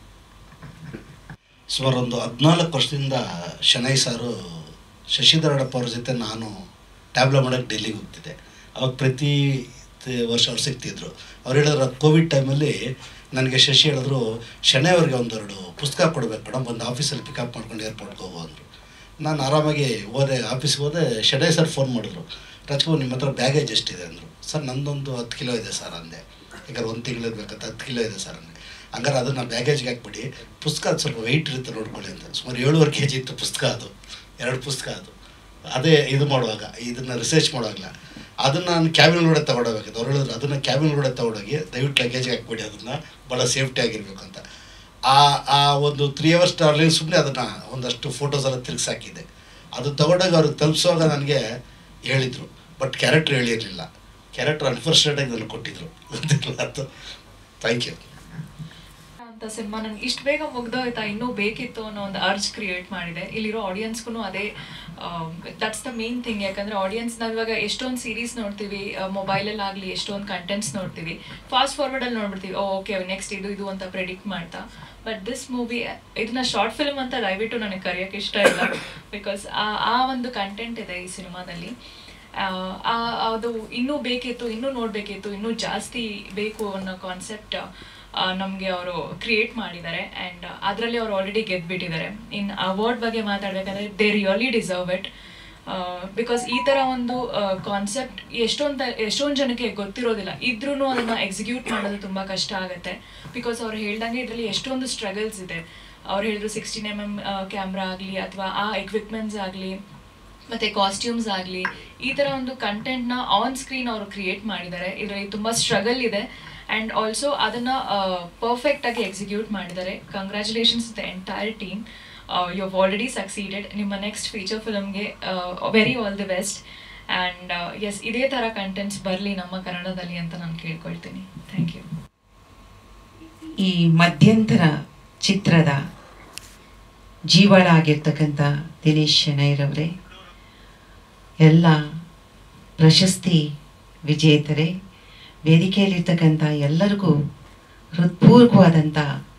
ಸುಮಾರು ಒಂದು ಹದಿನಾಲ್ಕು ವರ್ಷದಿಂದ ಶನೈ ಸಾರು ಶಶಿಧರ್ ಅಡಪ್ಪ ಅವ್ರ ಜೊತೆ ನಾನು tableau ಮಾಡೋಕ್ಕೆ ಡೆಲ್ಲಿಗೆ ಹೋಗ್ತಿದ್ದೆ ಅವಾಗ ಪ್ರತಿ ತ- ವರ್ಷ ಅವ್ರು ಸಿಗ್ತಿದ್ರು ಅವ್ರು ಹೇಳಿದ್ರು ಕೋವಿಡ್ ಟೈಮಲ್ಲಿ ನನಗೆ ಶಶಿ ಹೇಳಿದ್ರು ಶನೈ ಅವ್ರಿಗೆ ಒಂದೆರಡು ಪುಸ್ತಕ ಕೊಡ್ಬೇಕು ಮೇಡಮ್ ಒಂದು ಆಫೀಸಲ್ಲಿ ಪಿಕಪ್ ಮಾಡ್ಕೊಂಡು ಏರ್ಪೋರ್ಟ್ಗೆ ಹೋಗು ಅಂದರು ನಾನು ಆರಾಮಾಗಿ ಹೋದೆ ಆಫೀಸ್ಗೆ ಹೋದೆ ಶನೈ ಸರ್ ಫೋನ್ ಮಾಡಿದ್ರು ರಾಜ್ಕುಮಾರ್ ನಿಮ್ಮ ಹತ್ರ ಬ್ಯಾಗೇಜ್ ಎಷ್ಟಿದೆ ಅಂದರು ಸರ್ ನಂದೊಂದು ಹತ್ತು ಕಿಲೋ ಇದೆ ಸರ್ ಅಂದೆ ಯಾಕಂದ್ರೆ ಒಂದು ತಿಂಗಳು ಇರ್ಬೇಕಂತ ಹತ್ತು ಕಿಲೋ ಇದೆ ಸರ್ ಅಂದೆ ಹಂಗಾರೆ ಅದನ್ನು ಬ್ಯಾಗೇಜ್ಗೆ ಹಾಕ್ಬಿಡಿ ಪುಸ್ತಕ ಅದು ಸ್ವಲ್ಪ ವೆಯ್ಟ್ ಇರುತ್ತೆ ನೋಡ್ಕೊಳ್ಳಿ ಅಂತ ಸುಮಾರು ಏಳುವರೆ ಕೆ ಜಿ ಇತ್ತು ಪುಸ್ತಕ ಅದು ಎರಡು ಪುಸ್ತಕ ಅದು ಅದೇ ಇದು ಮಾಡುವಾಗ ಇದನ್ನು ರಿಸರ್ಚ್ ಮಾಡುವಾಗಲ ಅದನ್ನು ನಾನು ಕ್ಯಾಬಿನ್ ಒಳಗಡೆ ತಗೊಂಡೋಗ್ಬೇಕಿತ್ತು ಅವ್ರು ಹೇಳಿದ್ರು ಅದನ್ನು ಕ್ಯಾಬಿನ್ ಒಳಗಡೆ ತಗೊಂಡೋಗಿ ದಯವಿಟ್ಟು ಲಗೇಜ್ಗೆ ಹಾಕ್ಬಿಡಿ ಅದನ್ನು ಭಾಳ ಸೇಫ್ಟಿ ಆಗಿರ್ಬೇಕು ಅಂತ ಆ ಆ ಒಂದು ತ್ರೀ ಅವರ್ಸ್ ಟ್ರಾವೆಲಿಂಗ್ ಸುಮ್ಮನೆ ಅದನ್ನು ಒಂದಷ್ಟು ಫೋಟೋಸ್ ಎಲ್ಲ ತಿರ್ಗಿಸಾಕಿದ್ದೆ ಅದು ತಗೊಂಡಾಗ ಅವ್ರಿಗೆ ತಲುಪಿಸುವಾಗ ನನಗೆ ಹೇಳಿದರು ಬಟ್ ಕ್ಯಾರೆಕ್ಟ್ರ್ ಹೇಳಿರಲಿಲ್ಲ ಕ್ಯಾರೆಕ್ಟರ್ ಅನ್ಫಾರ್ಚುನೇಟಾಗಿ ನನಗೆ ಕೊಟ್ಟಿದ್ರು ಗೊತ್ತಿರಲಿಲ್ಲ ಅದು ಥ್ಯಾಂಕ್ ಯು ಅಂತ ಸಿನಿಮಾ ನನ್ಗೆ ಇಷ್ಟು ಬೇಗ ಮುಗ್ದೋಯ್ತಾ ಇನ್ನೂ ಬೇಕಿತ್ತು ಅನ್ನೋ ಒಂದು ಅರ್ಜ್ ಕ್ರಿಯೇಟ್ ಮಾಡಿದೆ ಇಲ್ಲಿರೋ ಆಡಿಯನ್ಸ್ಗೂ ಅದೇ ದಟ್ಸ್ ದ ಮೇನ್ ಥಿಂಗ್ ಯಾಕಂದ್ರೆ ಆಡಿಯನ್ಸ್ ನಾವು ಇವಾಗ ಎಷ್ಟೊಂದು ಸೀರೀಸ್ ನೋಡ್ತೀವಿ ಮೊಬೈಲಲ್ಲಿ ಆಗಲಿ ಎಷ್ಟೊಂದು ಕಂಟೆಂಟ್ಸ್ ನೋಡ್ತೀವಿ ಫಾಸ್ಟ್ ಫಾರ್ವರ್ಡಲ್ಲಿ ನೋಡ್ಬಿಡ್ತೀವಿ ಓಕೆ ನೆಕ್ಸ್ಟ್ ಇದು ಇದು ಅಂತ ಪ್ರೆಡಿಕ್ಟ್ ಮಾಡ್ತಾ ಬಟ್ ದಿಸ್ ಮೂವಿ ಇದನ್ನ ಶಾರ್ಟ್ ಫಿಲ್ಮ್ ಅಂತ ದಯವಿಟ್ಟು ನನಗೆ ಕರೆಯೋಕ್ಕೆ ಇಷ್ಟ ಇಲ್ಲ ಬಿಕಾಸ್ ಆ ಆ ಒಂದು ಕಂಟೆಂಟ್ ಇದೆ ಈ ಸಿನಿಮಾದಲ್ಲಿ ಆ, ಆ- ಅದು ಇನ್ನೂ ಬೇಕಿತ್ತು ಇನ್ನೂ ನೋಡಬೇಕಿತ್ತು ಇನ್ನೂ ಜಾಸ್ತಿ ಬೇಕು ಅನ್ನೋ ಕಾನ್ಸೆಪ್ಟ್ ನಮಗೆ ಅವರು ಕ್ರಿಯೇಟ್ ಮಾಡಿದ್ದಾರೆ ಆ್ಯಂಡ್ ಅದರಲ್ಲಿ ಅವ್ರು ಆಲ್ರೆಡಿ ಗೆದ್ಬಿಟ್ಟಿದ್ದಾರೆ ಇನ್ನು ಅವಾರ್ಡ್ ಬಗ್ಗೆ ಮಾತಾಡಬೇಕಂದ್ರೆ they really deserve it because ಈ ಥರ ಒಂದು ಕಾನ್ಸೆಪ್ಟ್ ಎಷ್ಟೊಂದು ಎಷ್ಟೊಂದು ಜನಕ್ಕೆ ಗೊತ್ತಿರೋದಿಲ್ಲ ಇದ್ರೂ ಅದನ್ನು ಎಕ್ಸಿಕ್ಯೂಟ್ ಮಾಡೋದು ತುಂಬ ಕಷ್ಟ ಆಗುತ್ತೆ ಬಿಕಾಸ್ ಅವ್ರು ಹೇಳ್ದಂಗೆ ಇದರಲ್ಲಿ ಎಷ್ಟೊಂದು ಸ್ಟ್ರಗಲ್ಸ್ ಇದೆ ಅವ್ರು ಹೇಳಿದ್ರು ಸಿಕ್ಸ್ಟೀನ್ ಎಮ್ ಎಮ್ ಕ್ಯಾಮ್ರಾ ಆಗಲಿ ಅಥವಾ ಆ ಎಕ್ವಿಪ್ಮೆಂಟ್ಸ್ ಆಗಲಿ ಮತ್ತು ಕಾಸ್ಟ್ಯೂಮ್ಸ್ ಆಗಲಿ ಈ ಥರ ಒಂದು ಕಂಟೆಂಟ್ನ ಆನ್ ಸ್ಕ್ರೀನ್ ಅವರು ಕ್ರಿಯೇಟ್ ಮಾಡಿದ್ದಾರೆ ಇದರಲ್ಲಿ ತುಂಬ ಸ್ಟ್ರಗಲ್ ಇದೆ ಆ್ಯಂಡ್ ಆಲ್ಸೋ ಅದನ್ನು ಪರ್ಫೆಕ್ಟಾಗಿ ಎಕ್ಸಿಕ್ಯೂಟ್ ಮಾಡಿದ್ದಾರೆ congratulations the entire team you have already succeeded ನಿಮ್ಮ ನೆಕ್ಸ್ಟ್ ಫೀಚರ್ ಫಿಲಮ್ಗೆ very all the best and yes ಇದೇ ಥರ ಕಂಟೆಂಟ್ಸ್ ಬರಲಿ ನಮ್ಮ ಕನ್ನಡದಲ್ಲಿ ಅಂತ ನಾನು ಕೇಳ್ಕೊಳ್ತೀನಿ ಥ್ಯಾಂಕ್ ಯು ಈ ಮಧ್ಯಂತರ ಚಿತ್ರದ ಜೀವಾಳ ಆಗಿರ್ತಕ್ಕಂಥ ದಿನೇಶ್ ಶೆಣೈರವರೇ ಎಲ್ಲ ಪ್ರಶಸ್ತಿ ವಿಜೇತರೇ ವೇದಿಕೆಯಲ್ಲಿರ್ತಕ್ಕಂಥ ಎಲ್ಲರಿಗೂ ಹೃತ್ಪೂರ್ವಕವಾದಂಥ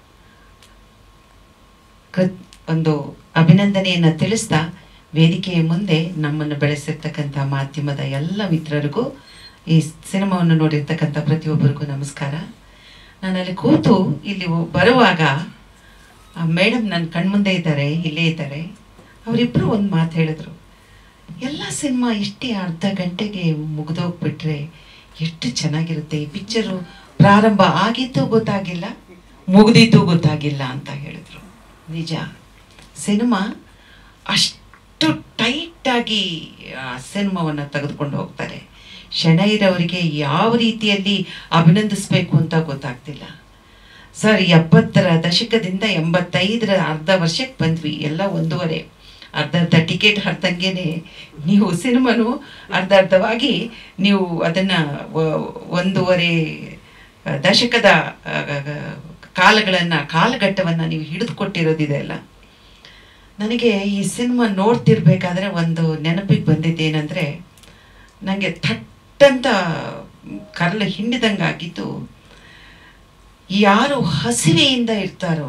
ಕೃತ್ ಒಂದು ಅಭಿನಂದನೆಯನ್ನು ತಿಳಿಸ್ತಾ ವೇದಿಕೆಯ ಮುಂದೆ ನಮ್ಮನ್ನು ಬೆಳೆಸಿರ್ತಕ್ಕಂಥ ಮಾಧ್ಯಮದ ಎಲ್ಲ ಮಿತ್ರರಿಗೂ ಈ ಸಿನಿಮಾವನ್ನು ನೋಡಿರ್ತಕ್ಕಂಥ ಪ್ರತಿಯೊಬ್ಬರಿಗೂ ನಮಸ್ಕಾರ ನಾನು ಅಲ್ಲಿ ಕೂತು ಇಲ್ಲಿ ಒ- ಬರುವಾಗ ಮೇಡಮ್ ನನ್ನ ಕಣ್ಮುಂದೆ ಇದ್ದಾರೆ ಇಲ್ಲೇ ಇದ್ದಾರೆ ಅವರಿಬ್ಬರು ಒಂದು ಮಾತು ಹೇಳಿದ್ರು ಎಲ್ಲ ಸಿನಿಮಾ ಇಷ್ಟೇ ಅರ್ಧ ಗಂಟೆಗೆ ಮುಗಿದೋಗ್ಬಿಟ್ರೆ ಎಷ್ಟು ಚೆನ್ನಾಗಿರುತ್ತೆ ಈ ಪಿಕ್ಚರು ಪ್ರಾರಂಭ ಆಗಿದ್ದು ಗೊತ್ತಾಗಿಲ್ಲ ಮುಗ್ದಿದ್ದು ಗೊತ್ತಾಗಿಲ್ಲ ಅಂತ ಹೇಳಿದ್ರು ನಿಜ ಸಿನಿಮಾ ಅಷ್ಟು ಟೈಟಾಗಿ ಆ ಸಿನಿಮಾವನ್ನು ತೆಗೆದುಕೊಂಡು ಹೋಗ್ತಾರೆ ಶೆಣೈರವರಿಗೆ ಯಾವ ರೀತಿಯಲ್ಲಿ ಅಭಿನಂದಿಸಬೇಕು ಅಂತ ಗೊತ್ತಾಗ್ತಿಲ್ಲ ಸರ್ ಎಪ್ಪತ್ತರ ದಶಕದಿಂದ ಎಂಬತ್ತೈದರ ಅರ್ಧ ವರ್ಷಕ್ಕೆ ಬಂದ್ವಿ ಎಲ್ಲ ಒಂದೂವರೆ ಅರ್ಧ ಅರ್ಧ ಟಿಕೆಟ್ ಹರ್ದಂಗೆನೆ ನೀವು ಸಿನಿಮಾನು ಅರ್ಧ ಅರ್ಧವಾಗಿ ನೀವು ಅದನ್ನು ಒಂದೂವರೆ ದಶಕದ ಕಾಲಗಳನ್ನು ಕಾಲಘಟ್ಟವನ್ನು ನೀವು ಹಿಡಿದು ಕೊಟ್ಟಿರೋದಿದೆ ಅಲ್ಲ ನನಗೆ ಈ ಸಿನಿಮಾ ನೋಡ್ತಿರ್ಬೇಕಾದ್ರೆ ಒಂದು ನೆನಪಿಗೆ ಬಂದಿದ್ದೇನೆಂದರೆ ನನಗೆ ಥಟ್ಟಂತ ಕರಳು ಹಿಂಡಿದಂಗೆ ಆಗಿದ್ದು ಯಾರು ಹಸಿವೆಯಿಂದ ಇರ್ತಾರೋ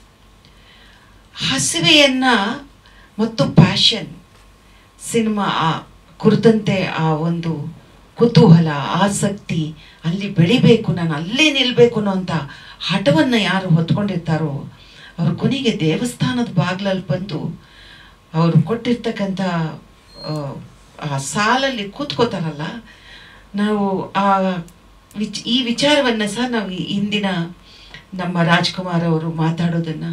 ಹಸಿವೆಯನ್ನ ಮತ್ತು ಪ್ಯಾಷನ್ ಸಿನಿಮಾ ಆ ಕುರಿತಂತೆ ಆ ಒಂದು ಕುತೂಹಲ ಆಸಕ್ತಿ ಅಲ್ಲಿ ಬೆಳಿಬೇಕು ನಾನು ಅಲ್ಲೇ ನಿಲ್ಬೇಕು ಅನ್ನೋಂಥ ಹಠವನ್ನು ಯಾರು ಹೊತ್ಕೊಂಡಿರ್ತಾರೋ ಅವ್ರ ಕೊನೆಗೆ ದೇವಸ್ಥಾನದ ಬಾಗ್ಲಲ್ಲಿ ಬಂದು ಅವರು ಕೊಟ್ಟಿರ್ತಕ್ಕಂಥ ಆ, ಆ ಸಾಲಲ್ಲಿ ಕೂತ್ಕೋತಾರಲ್ಲ ನಾವು ಆ ವಿಚ್ ಈ ವಿಚಾರವನ್ನು ಸಹ ನಾವು ಈ ಹಿಂದಿನ ನಮ್ಮ ರಾಜ್ಕುಮಾರ್ ಅವರು ಮಾತಾಡೋದನ್ನು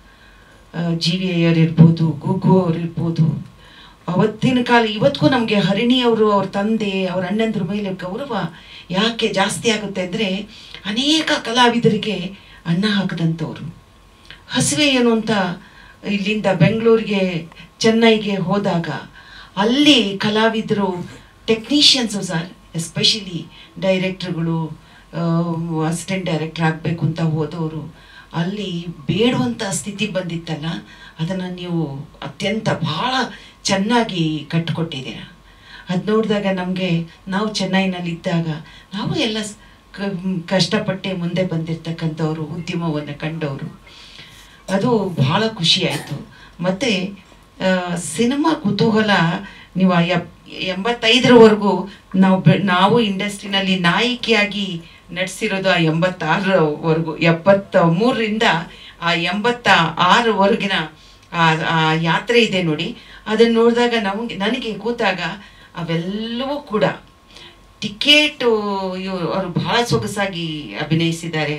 ಜಿ ವಿ ಅಯ್ಯರ್ ಇರ್ಬೋದು ಗುಗ್ಗು ಅವ್ರು ಇರ್ಬೋದು ಅವತ್ತಿನ ಕಾಲ ಇವತ್ತಿಗೂ ನಮಗೆ ಹರಿಣಿ ಅವರು ಅವ್ರ ತಂದೆ ಅವ್ರ ಅಣ್ಣಂದ್ರ ಮೇಲೆ ಗೌರವ ಯಾಕೆ ಜಾಸ್ತಿ ಆಗುತ್ತೆ ಅಂದರೆ ಅನೇಕ ಕಲಾವಿದರಿಗೆ ಅನ್ನ ಹಾಕದಂಥವ್ರು ಹಸಿವೆ ಏನು ಅಂತ ಇಲ್ಲಿಂದ ಬೆಂಗಳೂರಿಗೆ ಚೆನ್ನೈಗೆ ಹೋದಾಗ ಅಲ್ಲಿ ಕಲಾವಿದರು ಟೆಕ್ನಿಷಿಯನ್ಸು ಸರ್ ಎಸ್ಪೆಷಲಿ ಡೈರೆಕ್ಟ್ರುಗಳು ಅಸಿಸ್ಟೆಂಟ್ ಡೈರೆಕ್ಟರ್ ಆಗಬೇಕು ಅಂತ ಹೋದವರು ಅಲ್ಲಿ ಬೇಡುವಂಥ ಸ್ಥಿತಿ ಬಂದಿತ್ತಲ್ಲ ಅದನ್ನು ನೀವು ಅತ್ಯಂತ ಭಾಳ ಚೆನ್ನಾಗಿ ಕಟ್ಟಿಕೊಟ್ಟಿದ್ದೀರ ಅದು ನೋಡಿದಾಗ ನಮಗೆ ನಾವು ಚೆನ್ನೈನಲ್ಲಿದ್ದಾಗ ನಾವು ಎಲ್ಲ ಸ್- ಕ- ಕಷ್ಟಪಟ್ಟೆ ಮುಂದೆ ಬಂದಿರ್ತಕ್ಕಂಥವ್ರು ಉದ್ಯಮವನ್ನು ಕಂಡವರು ಅದು ಬಹಳ ಖುಷಿ ಆಯಿತು ಮತ್ತು ಸಿನಿಮಾ ಕುತೂಹಲ ನೀವು ಆ ಎಪ್ ಎಂಬತ್ತೈದರವರೆಗೂ ನಾವು ಬೆ ನಾವು ಇಂಡಸ್ಟ್ರಿನಲ್ಲಿ ನಾಯಕಿಯಾಗಿ ನಡೆಸಿರೋದು ಆ ಎಂಬತ್ತಾರವರೆಗೂ ಎಪ್ಪತ್ತ ಮೂರರಿಂದ ಆ ಎಂಬತ್ತ ಆರವರೆಗಿನ ಆ ಆ ಯಾತ್ರೆ ಇದೆ ನೋಡಿ ಅದನ್ನು ನೋಡಿದಾಗ ನಮಗೆ ನನಗೆ ಕೂತಾಗ ಅವೆಲ್ಲವೂ ಕೂಡ ಟಿಕೆಟು ಇವರು ಅವರು ಬಹಳ ಸೊಗಸಾಗಿ ಅಭಿನಯಿಸಿದ್ದಾರೆ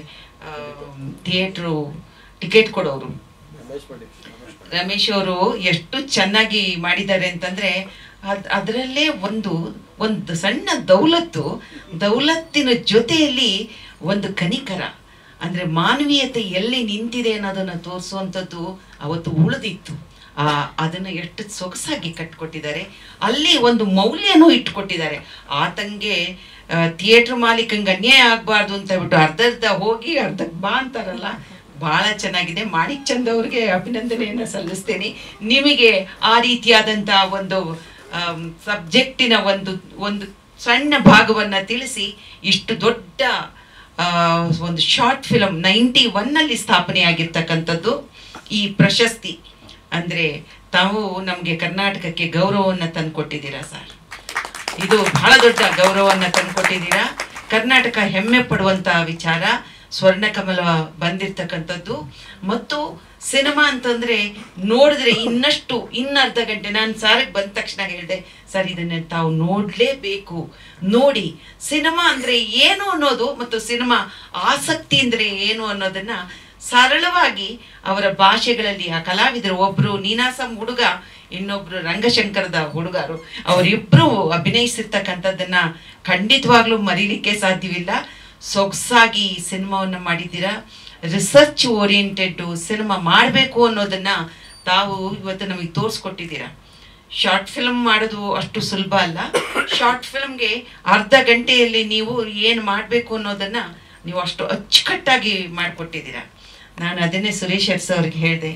ಥಿಯೇಟ್ರು ಟಿಕೆಟ್ ಕೊಡೋರು ರಮೇಶ್ ಪಂಡಿತ್ ರಮೇಶ್ ಅವರು ಎಷ್ಟು ಚೆನ್ನಾಗಿ ಮಾಡಿದ್ದಾರೆ ಅಂತಂದ್ರೆ ಅದ್ ಅದರಲ್ಲೇ ಒಂದು ಒಂದು ಸಣ್ಣ ದೌಲತ್ತು ದೌಲತ್ತಿನ ಜೊತೆಯಲ್ಲಿ ಒಂದು ಕನಿಕರ ಅಂದ್ರೆ ಮಾನವೀಯತೆ ಎಲ್ಲಿ ನಿಂತಿದೆ ಅನ್ನೋದನ್ನ ತೋರಿಸುವಂಥದ್ದು ಅವತ್ತು ಉಳಿದಿತ್ತು ಆ ಅದನ್ನ ಎಷ್ಟು ಸೊಗಸಾಗಿ ಕಟ್ಕೊಟ್ಟಿದ್ದಾರೆ ಅಲ್ಲಿ ಒಂದು ಮೌಲ್ಯನೂ ಇಟ್ಕೊಟ್ಟಿದ್ದಾರೆ ಆತಂಗೆ ಥಿಯೇಟರ್ ಮಾಲೀಕಂಗೆ ಅನ್ಯಾಯ ಆಗಬಾರ್ದು ಅಂತ ಹೇಳ್ಬಿಟ್ಟು ಅರ್ಧರ್ಧ ಹೋಗಿ ಅರ್ಧಕ್ಕೆ ಬಾ ಅಂತಾರಲ್ಲ ಬಹಳ ಚೆನ್ನಾಗಿದೆ ಮಾಣಿಕ್ ಚಂದ್ ಅವ್ರಿಗೆ ಅಭಿನಂದನೆಯನ್ನು ಸಲ್ಲಿಸ್ತೇನೆ ನಿಮಗೆ ಆ ರೀತಿಯಾದಂಥ ಒಂದು ಸಬ್ಜೆಕ್ಟಿನ ಒಂದು ಒಂದು ಸಣ್ಣ ಭಾಗವನ್ನು ತಿಳಿಸಿ ಇಷ್ಟು ದೊಡ್ಡ ಆ, ಒಂದು ಶಾರ್ಟ್ ಫಿಲಮ್ ನೈಂಟಿ ಒನ್ನಲ್ಲಿ ಸ್ಥಾಪನೆಯಾಗಿರ್ತಕ್ಕಂಥದ್ದು ಈ ಪ್ರಶಸ್ತಿ ಅಂದರೆ ತಾವು ನಮಗೆ ಕರ್ನಾಟಕಕ್ಕೆ ಗೌರವವನ್ನು ತಂದುಕೊಟ್ಟಿದ್ದೀರಾ ಸರ್ ಇದು ಬಹಳ ದೊಡ್ಡ ಗೌರವವನ್ನು ತಂದುಕೊಟ್ಟಿದ್ದೀರಾ ಕರ್ನಾಟಕ ಹೆಮ್ಮೆ ಪಡುವಂತ ವಿಚಾರ ಸ್ವರ್ಣ ಕಮಲ ಬಂದಿರ್ತಕ್ಕಂಥದ್ದು ಮತ್ತು ಸಿನಿಮಾ ಅಂತಂದ್ರೆ ನೋಡಿದ್ರೆ ಇನ್ನಷ್ಟು ಇನ್ನರ್ಧ ಗಂಟೆ ನಾನು ಸಾರಿಗೆ ಬಂದ ತಕ್ಷಣ ಹೇಳಿದೆ ಸರ್ ಇದನ್ನ ತಾವು ನೋಡಲೇಬೇಕು ನೋಡಿ ಸಿನಿಮಾ ಅಂದ್ರೆ ಏನು ಅನ್ನೋದು ಮತ್ತು ಸಿನಿಮಾ ಆಸಕ್ತಿ ಅಂದ್ರೆ ಏನು ಅನ್ನೋದನ್ನ ಸರಳವಾಗಿ ಅವರ ಭಾಷೆಗಳಲ್ಲಿ ಆ ಕಲಾವಿದರು ಒಬ್ರು ನೀನಾಸಂ ಹುಡುಗ ಇನ್ನೊಬ್ರು ರಂಗಶಂಕರದ ಹುಡುಗರು ಅವರಿಬ್ರು ಅಭಿನಯಿಸಿರ್ತಕ್ಕಂಥದ್ದನ್ನ ಖಂಡಿತವಾಗ್ಲೂ ಮರೀಲಿಕ್ಕೆ ಸಾಧ್ಯವಿಲ್ಲ ಸೊಗಸಾಗಿ ಸಿನಿಮಾವನ್ನು ಮಾಡಿದ್ದೀರಾ ರಿಸರ್ಚ್ ಓರಿಯೆಂಟೆಡ್ ಸಿನಿಮಾ ಮಾಡಬೇಕು ಅನ್ನೋದನ್ನ ತಾವು ಇವತ್ತು ನಮಗೆ ತೋರಿಸ್ಕೊಟ್ಟಿದ್ದೀರಾ ಶಾರ್ಟ್ ಫಿಲ್ಮ್ ಮಾಡೋದು ಅಷ್ಟು ಸುಲಭ ಅಲ್ಲ ಶಾರ್ಟ್ ಫಿಲ್ಮ್ಗೆ ಅರ್ಧ ಗಂಟೆಯಲ್ಲಿ ನೀವು ಏನು ಮಾಡಬೇಕು ಅನ್ನೋದನ್ನ ನೀವು ಅಷ್ಟು ಅಚ್ಚುಕಟ್ಟಾಗಿ ಮಾಡಿಕೊಟ್ಟಿದ್ದೀರಾ ನಾನು ಅದನ್ನೇ ಸುರೇಶ್ ಅರ್ಸ್ ಅವ್ರಿಗೆ ಹೇಳಿದೆ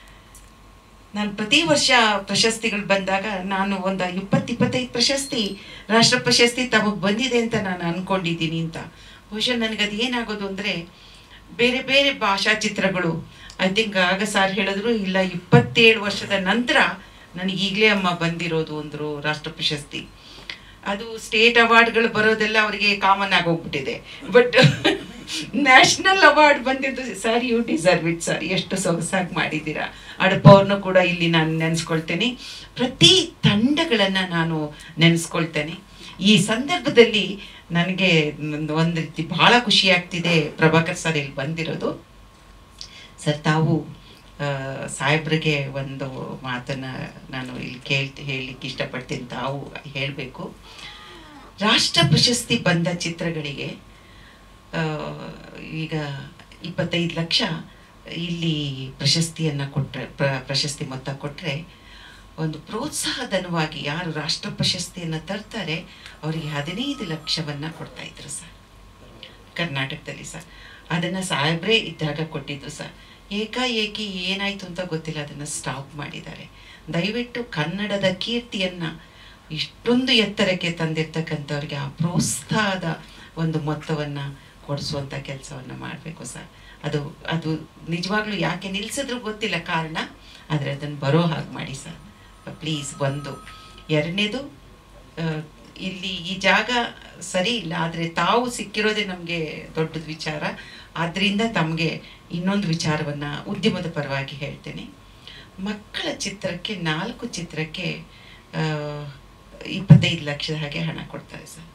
ನಾನು ಪ್ರತಿ ವರ್ಷ ಪ್ರಶಸ್ತಿಗಳು ಬಂದಾಗ ನಾನು ಒಂದು ಇಪ್ಪತ್ತು ಇಪ್ಪತ್ತೈದು ಪ್ರಶಸ್ತಿ ರಾಷ್ಟ್ರ ಪ್ರಶಸ್ತಿ ತಮಗೆ ಬಂದಿದೆ ಅಂತ ನಾನು ಅನ್ಕೊಂಡಿದ್ದೀನಿ ಅಂತ ಬಹುಶಃ ನನಗೆ ಅದು ಏನಾಗೋದು ಅಂದರೆ ಬೇರೆ ಬೇರೆ ಭಾಷಾ ಚಿತ್ರಗಳು ಐ ಥಿಂಕ್ ಆಗ ಸಾರ್ ಹೇಳಿದ್ರು ಇಲ್ಲ ಇಪ್ಪತ್ತೇಳು ವರ್ಷದ ನಂತರ ನನಗೆ ಈಗಲೇ ಅಮ್ಮ ಬಂದಿರೋದು ಅಂದರು ರಾಷ್ಟ್ರ ಪ್ರಶಸ್ತಿ ಅದು ಸ್ಟೇಟ್ ಅವಾರ್ಡ್ಗಳು ಬರೋದೆಲ್ಲ ಅವರಿಗೆ ಕಾಮನ್ ಆಗಿ ಹೋಗ್ಬಿಟ್ಟಿದೆ ಬಟ್ ನ್ಯಾಷನಲ್ ಅವಾರ್ಡ್ ಬಂದಿದ್ದು sir you deserve it sir ಎಷ್ಟು ಸೊಗಸಾಗಿ ಮಾಡಿದ್ದೀರಾ ಅಡಪ ಅವ್ರನ್ನೂ ಕೂಡ ಇಲ್ಲಿ ನಾನು ನೆನೆಸ್ಕೊಳ್ತೇನೆ ಪ್ರತಿ ತಂಡಗಳನ್ನು ನಾನು ನೆನೆಸ್ಕೊಳ್ತೇನೆ ಈ ಸಂದರ್ಭದಲ್ಲಿ ನನಗೆ ಒಂದು ಒಂದು ರೀತಿ ಬಹಳ ಖುಷಿ ಆಗ್ತಿದೆ ಪ್ರಭಾಕರ್ ಸರ್ ಇಲ್ಲಿ ಬಂದಿರೋದು ಸರ್ ತಾವು ಆ, ಸಾಹೇಬ್ರಿಗೆ ಒಂದು ಮಾತನ್ನ ನಾನು ಇಲ್ಲಿ ಕೇಳ್ತಿ ಹೇಳಲಿಕ್ಕೆ ಇಷ್ಟಪಡ್ತೀನಿ ತಾವು ಹೇಳಬೇಕು ರಾಷ್ಟ್ರ ಪ್ರಶಸ್ತಿ ಬಂದ ಚಿತ್ರಗಳಿಗೆ ಆ, ಈಗ ಇಪ್ಪತ್ತೈದು ಲಕ್ಷ ಇಲ್ಲಿ ಪ್ರಶಸ್ತಿಯನ್ನು ಕೊಟ್ಟರೆ ಪ್ರಶಸ್ತಿ ಮೊತ್ತ ಕೊಟ್ಟರೆ ಒಂದು ಪ್ರೋತ್ಸಾಹಧನವಾಗಿ ಯಾರು ರಾಷ್ಟ್ರ ಪ್ರಶಸ್ತಿಯನ್ನು ತರ್ತಾರೆ ಅವರಿಗೆ ಹದಿನೈದು ಲಕ್ಷವನ್ನು ಕೊಡ್ತಾ ಇದ್ರು ಸರ್ ಕರ್ನಾಟಕದಲ್ಲಿ ಸರ್ ಅದನ್ನು ಸಾಹೇಬ್ರೇ ಇದ್ದಾಗ ಕೊಟ್ಟಿದ್ರು ಸರ್ ಏಕಾಏಕಿ ಏನಾಯಿತು ಅಂತ ಗೊತ್ತಿಲ್ಲ ಅದನ್ನು ಸ್ಟಾಪ್ ಮಾಡಿದ್ದಾರೆ ದಯವಿಟ್ಟು ಕನ್ನಡದ ಕೀರ್ತಿಯನ್ನು ಇಷ್ಟೊಂದು ಎತ್ತರಕ್ಕೆ ತಂದಿರ್ತಕ್ಕಂಥವ್ರಿಗೆ ಆ ಪ್ರೋತ್ಸಾಹದ ಒಂದು ಮೊತ್ತವನ್ನು ಕೊಡಿಸುವಂಥ ಕೆಲಸವನ್ನು ಮಾಡಬೇಕು ಸರ್ ಅದು ಅದು ನಿಜವಾಗ್ಲೂ ಯಾಕೆ ನಿಲ್ಲಿಸಿದ್ರು ಗೊತ್ತಿಲ್ಲ ಕಾರಣ ಆದರೆ ಅದನ್ನು ಬರೋ ಹಾಗೆ ಮಾಡಿ ಸರ್ ಪ್ಲೀಸ್ ಒಂದು ಎರಡನೇದು ಆ, ಇಲ್ಲಿ ಈ ಜಾಗ ಸರಿ ಇಲ್ಲ ಆದರೆ ತಾವು ಸಿಕ್ಕಿರೋದೇ ನಮಗೆ ದೊಡ್ಡದ ವಿಚಾರ ಆದ್ದರಿಂದ ತಮಗೆ ಇನ್ನೊಂದು ವಿಚಾರವನ್ನು ಉದ್ಯಮದ ಪರವಾಗಿ ಹೇಳ್ತೇನೆ ಮಕ್ಕಳ ಚಿತ್ರಕ್ಕೆ ನಾಲ್ಕು ಚಿತ್ರಕ್ಕೆ ಆ, ಇಪ್ಪತ್ತೈದು ಲಕ್ಷದ ಹಾಗೆ ಹಣ ಕೊಡ್ತಾರೆ ಸರ್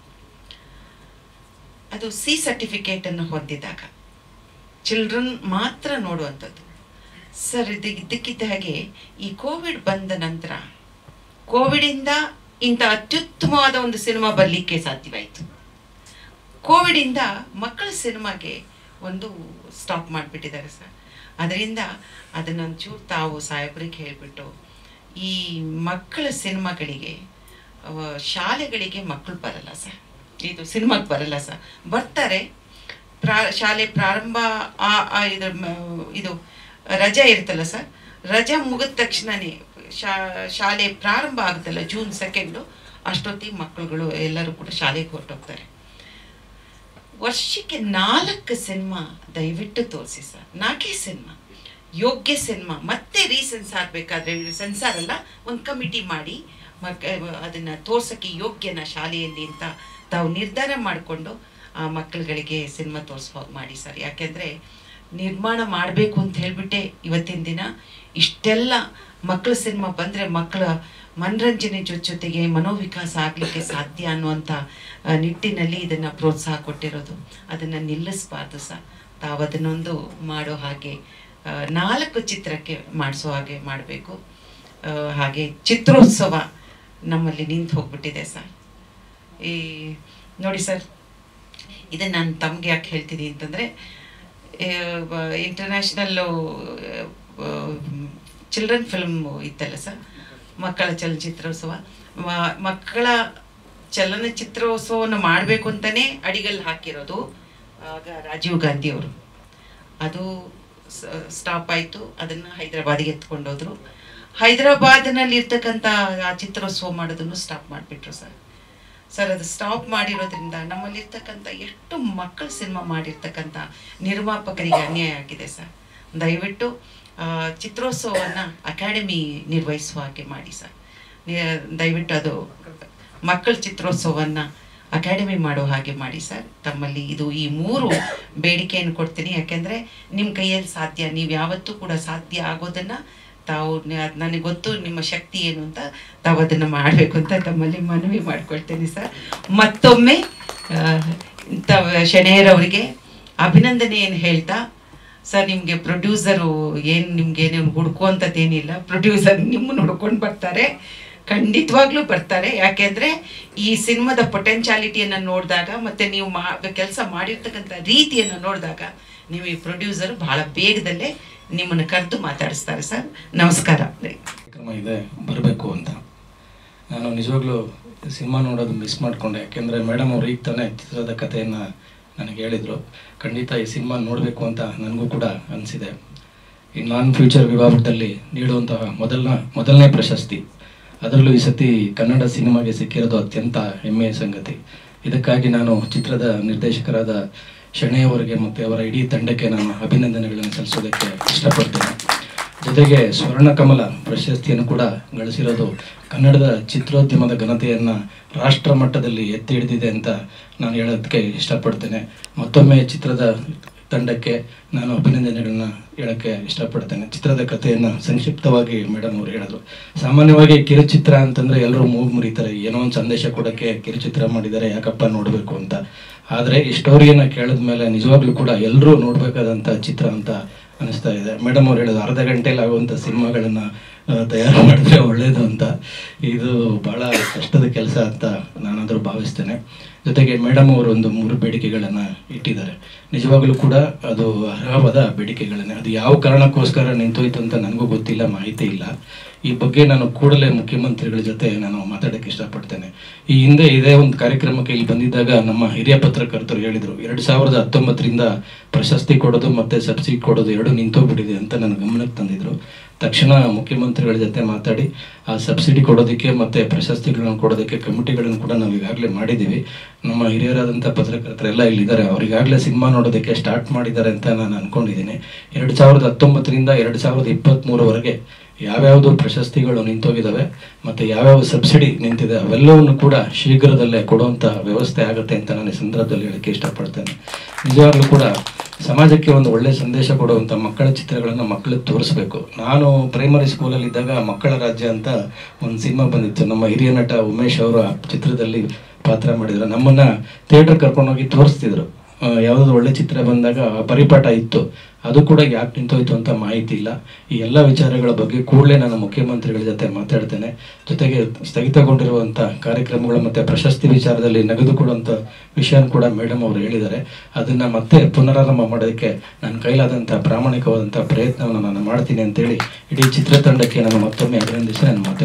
ಅದು ಸಿ ಸರ್ಟಿಫಿಕೇಟನ್ನು ಹೊಂದಿದಾಗ ಚಿಲ್ಡ್ರನ್ ಮಾತ್ರ ನೋಡುವಂಥದ್ದು ಸರ್ ಇದು ಇದ್ದಕ್ಕಿದ್ದ ಹಾಗೆ ಈ ಕೋವಿಡ್ ಬಂದ ನಂತರ ಕೋವಿಡಿಂದ ಇಂಥ ಅತ್ಯುತ್ತಮವಾದ ಒಂದು ಸಿನಿಮಾ ಬರಲಿಕ್ಕೆ ಸಾಧ್ಯವಾಯಿತು ಕೋವಿಡಿಂದ ಮಕ್ಕಳ ಸಿನಿಮಾಗೆ ಒಂದು ಸ್ಟಾಪ್ ಮಾಡಿಬಿಟ್ಟಿದ್ದಾರೆ ಸರ್ ಅದರಿಂದ ಅದನ್ನೊಂಚೂರು ತಾವು ಸಾಹೇಬ್ರಿಗೆ ಹೇಳಿಬಿಟ್ಟು ಈ ಮಕ್ಕಳ ಸಿನಿಮಾಗಳಿಗೆ ಆ, ಶಾಲೆಗಳಿಗೆ ಮಕ್ಕಳು ಬರಲ್ಲ ಸರ್ ಇದು ಸಿನಿಮಾಗೆ ಬರಲ್ಲ ಸರ್ ಬರ್ತಾರೆ ಪ್ರಾ ಶಾಲೆ ಪ್ರಾರಂಭ ಆ ಆ ಇದ್ರ ಮ- ಇದು ರಜೆ ಇರ್ತಲ್ಲ ಸರ್ ರಜೆ ಮುಗಿದ ತಕ್ಷಣನೇ ಶಾ ಶಾಲೆ ಪ್ರಾರಂಭ ಆಗುತ್ತಲ್ಲ ಜೂನ್ ಸೆಕೆಂಡು ಅಷ್ಟೊತ್ತಿಗೆ ಮಕ್ಕಳುಗಳು ಎಲ್ಲರೂ ಕೂಡ ಶಾಲೆಗೆ ಹೊರಟೋಗ್ತಾರೆ ವರ್ಷಕ್ಕೆ ನಾಲ್ಕು ಸಿನಿಮಾ ದಯವಿಟ್ಟು ತೋರಿಸಿ ಸರ್ ನಾಲ್ಕೇ ಸಿನಿಮಾ ಯೋಗ್ಯ ಸಿನಿಮಾ ಮತ್ತೆ ರೀಸೆನ್ಸಾರ್ ಬೇಕಾದ್ರೆ ಸೆನ್ಸಾರ್ ಅಲ್ಲ ಒಂದು ಕಮಿಟಿ ಮಾಡಿ ಮಕ್ ಅದನ್ನು ತೋರ್ಸೋಕ್ಕೆ ಯೋಗ್ಯನ ಶಾಲೆಯಲ್ಲಿ ಅಂತ ತಾವು ನಿರ್ಧಾರ ಮಾಡಿಕೊಂಡು ಆ ಮಕ್ಕಳುಗಳಿಗೆ ಸಿನಿಮಾ ತೋರಿಸುವ ಮಾಡಿ ಸರ್ ಯಾಕೆಂದರೆ ನಿರ್ಮಾಣ ಮಾಡಬೇಕು ಅಂತ ಹೇಳಿಬಿಟ್ಟೆ ಇವತ್ತಿನ ದಿನ ಇಷ್ಟೆಲ್ಲ ಮಕ್ಕಳ ಸಿನಿಮಾ ಬಂದರೆ ಮಕ್ಕಳ ಮನರಂಜನೆ ಜೊತೆ ಜೊತೆಗೆ ಮನೋವಿಕಾಸ ಆಗಲಿಕ್ಕೆ ಸಾಧ್ಯ ಅನ್ನುವಂಥ ಆ, ನಿಟ್ಟಿನಲ್ಲಿ ಇದನ್ನು ಪ್ರೋತ್ಸಾಹ ಕೊಟ್ಟಿರೋದು ಅದನ್ನು ನಿಲ್ಲಿಸಬಾರ್ದು ಸಹ ತಾವು ಅದನ್ನೊಂದು ಮಾಡೋ ಹಾಗೆ ಆ, ನಾಲ್ಕು ಚಿತ್ರಕ್ಕೆ ಮಾಡಿಸೋ ಹಾಗೆ ಮಾಡಬೇಕು ಹಾಗೆ ಚಿತ್ರೋತ್ಸವ ನಮ್ಮಲ್ಲಿ ನಿಂತು ಹೋಗ್ಬಿಟ್ಟಿದೆ ಸರ್ ಈ ನೋಡಿ ಸರ್ ಇದನ್ನು ನಾನು ತಮಗೆ ಯಾಕೆ ಹೇಳ್ತೀನಿ ಅಂತಂದರೆ ಇಂಟರ್ನ್ಯಾಷನಲ್ಲು ಚಿಲ್ಡ್ರನ್ ಫಿಲ್ಮ್ ಇತ್ತಲ್ಲ ಸರ್ ಮಕ್ಕಳ ಚಲನಚಿತ್ರೋತ್ಸವ ಮ- ಮಕ್ಕಳ ಚಲನಚಿತ್ರೋತ್ಸವವನ್ನು ಮಾಡಬೇಕು ಅಂತಲೇ ಅಡಿಗಲ್ಲಿ ಹಾಕಿರೋದು ಆಗ ರಾಜೀವ್ ಗಾಂಧಿ ಅವರು ಅದು ಸ್ಟಾಪ್ ಆಯಿತು ಅದನ್ನು ಹೈದರಾಬಾದಿಗೆ ಎತ್ಕೊಂಡೋದ್ರು ಹೈದರಾಬಾದ್ನಲ್ಲಿ ಇರ್ತಕ್ಕಂಥ ಆ ಚಿತ್ರೋತ್ಸವ ಮಾಡೋದನ್ನು ಸ್ಟಾಪ್ ಮಾಡಿಬಿಟ್ರು ಸರ್ ಸರ್ ಅದು ಸ್ಟಾಪ್ ಮಾಡಿರೋದ್ರಿಂದ ನಮ್ಮಲ್ಲಿರ್ತಕ್ಕಂಥ ಎಷ್ಟು ಮಕ್ಕಳ ಸಿನಿಮಾ ಮಾಡಿರ್ತಕ್ಕಂಥ ನಿರ್ಮಾಪಕರಿಗೆ ಅನ್ಯಾಯ ಆಗಿದೆ ಸರ್ ದಯವಿಟ್ಟು ಆ, ಚಿತ್ರೋತ್ಸವವನ್ನು ಅಕಾಡೆಮಿ ನಿರ್ವಹಿಸುವ ಹಾಗೆ ಮಾಡಿ ಸರ್ ನಿ- ದಯವಿಟ್ಟು ಅದು ಮಕ್ಕಳ ಚಿತ್ರೋತ್ಸವವನ್ನು ಅಕಾಡೆಮಿ ಮಾಡೋ ಹಾಗೆ ಮಾಡಿ ಸರ್ ತಮ್ಮಲ್ಲಿ ಇದು ಈ ಮೂರು ಬೇಡಿಕೆಯನ್ನು ಕೊಡ್ತೀನಿ ಯಾಕೆಂದರೆ ನಿಮ್ಮ ಕೈಯಲ್ಲಿ ಸಾಧ್ಯ ನೀವು ಯಾವತ್ತೂ ಕೂಡ ಸಾಧ್ಯ ಆಗೋದನ್ನು ತಾವು ನ- ನನಗೆ ಗೊತ್ತು ನಿಮ್ಮ ಶಕ್ತಿ ಏನು ಅಂತ ತಾವು ಅದನ್ನು ಮಾಡಬೇಕು ಅಂತ ತಮ್ಮಲ್ಲಿ ಮನವಿ ಮಾಡ್ಕೊಳ್ತೇನೆ ಸರ್ ಮತ್ತೊಮ್ಮೆ ಆ, ತಾವು ಶೆಣೆಯರವರಿಗೆ ಅಭಿನಂದನೆಯನ್ನು ಹೇಳ್ತಾ ಸರ್ ನಿಮಗೆ ಪ್ರೊಡ್ಯೂಸರು ಏನು ನಿಮ್ಗೇನು ಹುಡ್ಕುವಂಥದ್ದೇನಿಲ್ಲ ಪ್ರೊಡ್ಯೂಸರ್ ನಿಮ್ಮನ್ನು ಹುಡ್ಕೊಂಡು ಬರ್ತಾರೆ ಖಂಡಿತವಾಗ್ಲೂ ಬರ್ತಾರೆ ಯಾಕೆಂದರೆ ಈ ಸಿನಿಮಾದ ಪೊಟೆನ್ಶಾಲಿಟಿಯನ್ನು ನೋಡಿದಾಗ ಮತ್ತು ನೀವು ಮಾ ಕೆಲಸ ಮಾಡಿರ್ತಕ್ಕಂಥ ರೀತಿಯನ್ನು ನೋಡಿದಾಗ ನೀವು ಈ ಪ್ರೊಡ್ಯೂಸರ್ ಬಹಳ ಬೇಗದಲ್ಲೇ ನಿಮ್ಮನ್ನು ಕರೆದು ಮಾತಾಡಿಸ್ತಾರೆ ಸರ್ ನಮಸ್ಕಾರ ಕಾರ್ಯಕ್ರಮ ಇದೆ ಬರಬೇಕು ಅಂತ ನಾನು ನಿಜವಾಗ್ಲೂ ಸಿನಿಮಾ ನೋಡೋದು ಮಿಸ್ ಮಾಡಿಕೊಂಡೆ ಯಾಕೆಂದರೆ ಮೇಡಮ್ ಅವರು ಈಗ ತಾನೇ ಚಿತ್ರದ ಕಥೆಯನ್ನು ನನಗೆ ಹೇಳಿದರು ಖಂಡಿತ ಈ ಸಿನಿಮಾ ನೋಡಬೇಕು ಅಂತ ನನಗೂ ಕೂಡ ಅನಿಸಿದೆ ಈ ನಾನ್ ಫ್ಯೂಚರ್ ವಿಭಾಗದಲ್ಲಿ ನೀಡುವಂತಹ ಮೊದಲನ ಮೊದಲನೇ ಪ್ರಶಸ್ತಿ ಅದರಲ್ಲೂ ಈ ಸತಿ ಕನ್ನಡ ಸಿನಿಮಾಗೆ ಸಿಕ್ಕಿರೋದು ಅತ್ಯಂತ ಹೆಮ್ಮೆಯ ಸಂಗತಿ ಇದಕ್ಕಾಗಿ ನಾನು ಚಿತ್ರದ ನಿರ್ದೇಶಕರಾದ ಶೆಣೆಯವರಿಗೆ ಮತ್ತು ಅವರ ಇಡೀ ತಂಡಕ್ಕೆ ನಾನು ಅಭಿನಂದನೆಗಳನ್ನು ಸಲ್ಲಿಸೋದಕ್ಕೆ ಇಷ್ಟಪಡ್ತೇನೆ ಜೊತೆಗೆ ಸ್ವರ್ಣಕಮಲ ಪ್ರಶಸ್ತಿಯನ್ನು ಕೂಡ ಗಳಿಸಿರೋದು ಕನ್ನಡದ ಚಿತ್ರೋದ್ಯಮದ ಘನತೆಯನ್ನು ರಾಷ್ಟ್ರ ಮಟ್ಟದಲ್ಲಿ ಎತ್ತಿ ಹಿಡಿದಿದೆ ಅಂತ ನಾನು ಹೇಳೋದಕ್ಕೆ ಇಷ್ಟಪಡ್ತೇನೆ ಮತ್ತೊಮ್ಮೆ ಚಿತ್ರದ ತಂಡಕ್ಕೆ ನಾನು ಅಭಿನಂದನೆಗಳನ್ನ ಹೇಳೋಕ್ಕೆ ಇಷ್ಟಪಡ್ತೇನೆ ಚಿತ್ರದ ಕಥೆಯನ್ನು ಸಂಕ್ಷಿಪ್ತವಾಗಿ ಮೇಡಮ್ ಅವರು ಹೇಳಿದ್ರು ಸಾಮಾನ್ಯವಾಗಿ ಕಿರುಚಿತ್ರ ಅಂತಂದರೆ ಎಲ್ಲರೂ ಮೂಗು ಮುರಿತಾರೆ ಏನೋ ಒಂದು ಸಂದೇಶ ಕೊಡೋಕ್ಕೆ ಕಿರುಚಿತ್ರ ಮಾಡಿದ್ದಾರೆ ಯಾಕಪ್ಪ ನೋಡಬೇಕು ಅಂತ ಆದರೆ ಈ ಸ್ಟೋರಿಯನ್ನು ಕೇಳಿದ ಮೇಲೆ ನಿಜವಾಗ್ಲೂ ಕೂಡ ಎಲ್ಲರೂ ನೋಡಬೇಕಾದಂಥ ಚಿತ್ರ ಅಂತ ಅನಿಸ್ತಾ ಇದೆ ಮೇಡಮ್ ಅವ್ರು ಹೇಳಿದ್ರು ಅರ್ಧ ಗಂಟೆಯಲ್ಲಿ ಆಗುವಂಥ ಸಿನಿಮಾಗಳನ್ನು ತಯಾರು ಮಾಡಿದ್ರೆ ಒಳ್ಳೆಯದು ಅಂತ ಇದು ಭಾಳ ಕಷ್ಟದ ಕೆಲಸ ಅಂತ ನಾನಾದರೂ ಭಾವಿಸ್ತೇನೆ ಜೊತೆಗೆ ಮೇಡಮ್ ಅವರು ಒಂದು ಮೂರು ಬೇಡಿಕೆಗಳನ್ನು ಇಟ್ಟಿದ್ದಾರೆ ನಿಜವಾಗಲೂ ಕೂಡ ಅದು ಅರ್ಹವಾದ ಬೇಡಿಕೆಗಳನ್ನೇ ಅದು ಯಾವ ಕಾರಣಕ್ಕೋಸ್ಕರ ನಿಂತೋಯ್ತು ಅಂತ ನನಗೂ ಗೊತ್ತಿಲ್ಲ ಮಾಹಿತಿ ಇಲ್ಲ ಈ ಬಗ್ಗೆ ನಾನು ಕೂಡಲೇ ಮುಖ್ಯಮಂತ್ರಿಗಳ ಜೊತೆ ನಾನು ಮಾತಾಡೋಕ್ಕೆ ಇಷ್ಟಪಡ್ತೇನೆ ಈ ಹಿಂದೆ ಇದೇ ಒಂದು ಕಾರ್ಯಕ್ರಮಕ್ಕೆ ಇಲ್ಲಿ ಬಂದಿದ್ದಾಗ ನಮ್ಮ ಹಿರಿಯ ಪತ್ರಕರ್ತರು ಹೇಳಿದರು ಎರಡು ಸಾವಿರದ ಹತ್ತೊಂಬತ್ತರಿಂದ ಪ್ರಶಸ್ತಿ ಕೊಡೋದು ಮತ್ತು ಸಬ್ಸಿಡಿ ಕೊಡೋದು ಎರಡು ನಿಂತೋಗ್ಬಿಟ್ಟಿದೆ ಅಂತ ನನ್ನ ಗಮನಕ್ಕೆ ತಂದಿದ್ರು ತಕ್ಷಣ ಮುಖ್ಯಮಂತ್ರಿಗಳ ಜೊತೆ ಮಾತಾಡಿ ಆ ಸಬ್ಸಿಡಿ ಕೊಡೋದಕ್ಕೆ ಮತ್ತು ಪ್ರಶಸ್ತಿಗಳನ್ನು ಕೊಡೋದಕ್ಕೆ ಕಮಿಟಿಗಳನ್ನು ಕೂಡ ನಾವು ಈಗಾಗಲೇ ಮಾಡಿದ್ದೀವಿ ನಮ್ಮ ಹಿರಿಯರಾದಂಥ ಪತ್ರಕರ್ತರೆಲ್ಲ ಇಲ್ಲಿದ್ದಾರೆ ಅವರಿಗಾಗಲೇ ಸಿನಿಮಾ ನೋಡೋದಕ್ಕೆ ಸ್ಟಾರ್ಟ್ ಮಾಡಿದ್ದಾರೆ ಅಂತ ನಾನು ಅಂದ್ಕೊಂಡಿದ್ದೀನಿ ಎರಡು ಸಾವಿರದ ಹತ್ತೊಂಬತ್ತರಿಂದ ಎರಡು ಸಾವಿರದ ಇಪ್ಪತ್ತ್ಮೂರವರೆಗೆ ಯಾವ್ಯಾವುದು ಪ್ರಶಸ್ತಿಗಳು ನಿಂತೋಗಿದ್ದಾವೆ ಮತ್ತು ಯಾವ್ಯಾವ ಸಬ್ಸಿಡಿ ನಿಂತಿದೆ ಅವೆಲ್ಲವನ್ನು ಕೂಡ ಶೀಘ್ರದಲ್ಲೇ ಕೊಡುವಂಥ ವ್ಯವಸ್ಥೆ ಆಗುತ್ತೆ ಅಂತ ನಾನು ಈ ಸಂದರ್ಭದಲ್ಲಿ ಹೇಳಕ್ಕೆ ಇಷ್ಟಪಡ್ತೇನೆ ನಿಜವಾಗ್ಲೂ ಕೂಡ ಸಮಾಜಕ್ಕೆ ಒಂದು ಒಳ್ಳೆ ಸಂದೇಶ ಕೊಡುವಂಥ ಮಕ್ಕಳ ಚಿತ್ರಗಳನ್ನು ಮಕ್ಕಳಿಗೆ ತೋರಿಸ್ಬೇಕು ನಾನು ಪ್ರೈಮರಿ ಸ್ಕೂಲಲ್ಲಿ ಇದ್ದಾಗ ಮಕ್ಕಳ ರಾಜ್ಯ ಅಂತ ಒಂದು ಸಿನಿಮಾ ಬಂದಿತ್ತು ನಮ್ಮ ಹಿರಿಯ ನಟ ಉಮೇಶ್ ಅವರು ಆ ಚಿತ್ರದಲ್ಲಿ ಪಾತ್ರ ಮಾಡಿದ್ರು ನಮ್ಮನ್ನ ಥಿಯೇಟರ್ ಕರ್ಕೊಂಡೋಗಿ ತೋರಿಸ್ತಿದ್ರು ಆ, ಯಾವುದಾದ್ರು ಒಳ್ಳೆ ಚಿತ್ರ ಬಂದಾಗ ಆ ಪರಿಪಾಠ ಇತ್ತು ಅದು ಕೂಡ ಯಾಕೆ ನಿಂತೋಯ್ತು ಅಂತ ಮಾಹಿತಿ ಇಲ್ಲ ಈ ಎಲ್ಲ ವಿಚಾರಗಳ ಬಗ್ಗೆ ಕೂಡಲೇ ನಾನು ಮುಖ್ಯಮಂತ್ರಿಗಳ ಜೊತೆ ಮಾತಾಡ್ತೇನೆ ಜೊತೆಗೆ ಸ್ಥಗಿತಗೊಂಡಿರುವಂಥ ಕಾರ್ಯಕ್ರಮಗಳು ಮತ್ತು ಪ್ರಶಸ್ತಿ ವಿಚಾರದಲ್ಲಿ ನಗದುಕೊಡುವಂಥ ವಿಷಯನ ಕೂಡ ಮೇಡಮ್ ಅವರು ಹೇಳಿದ್ದಾರೆ ಅದನ್ನು ಮತ್ತೆ ಪುನರಾರಂಭ ಮಾಡೋದಕ್ಕೆ ನನ್ನ ಕೈಲಾದಂಥ ಪ್ರಾಮಾಣಿಕವಾದಂಥ ಪ್ರಯತ್ನವನ್ನು ನಾನು ಮಾಡ್ತೀನಿ ಅಂತೇಳಿ ಇಡೀ ಚಿತ್ರತಂಡಕ್ಕೆ ನಾನು ಮತ್ತೊಮ್ಮೆ ಅಭಿನಂದಿಸಿ ನಾನು ಮಾತಾಡ್ತೀನಿ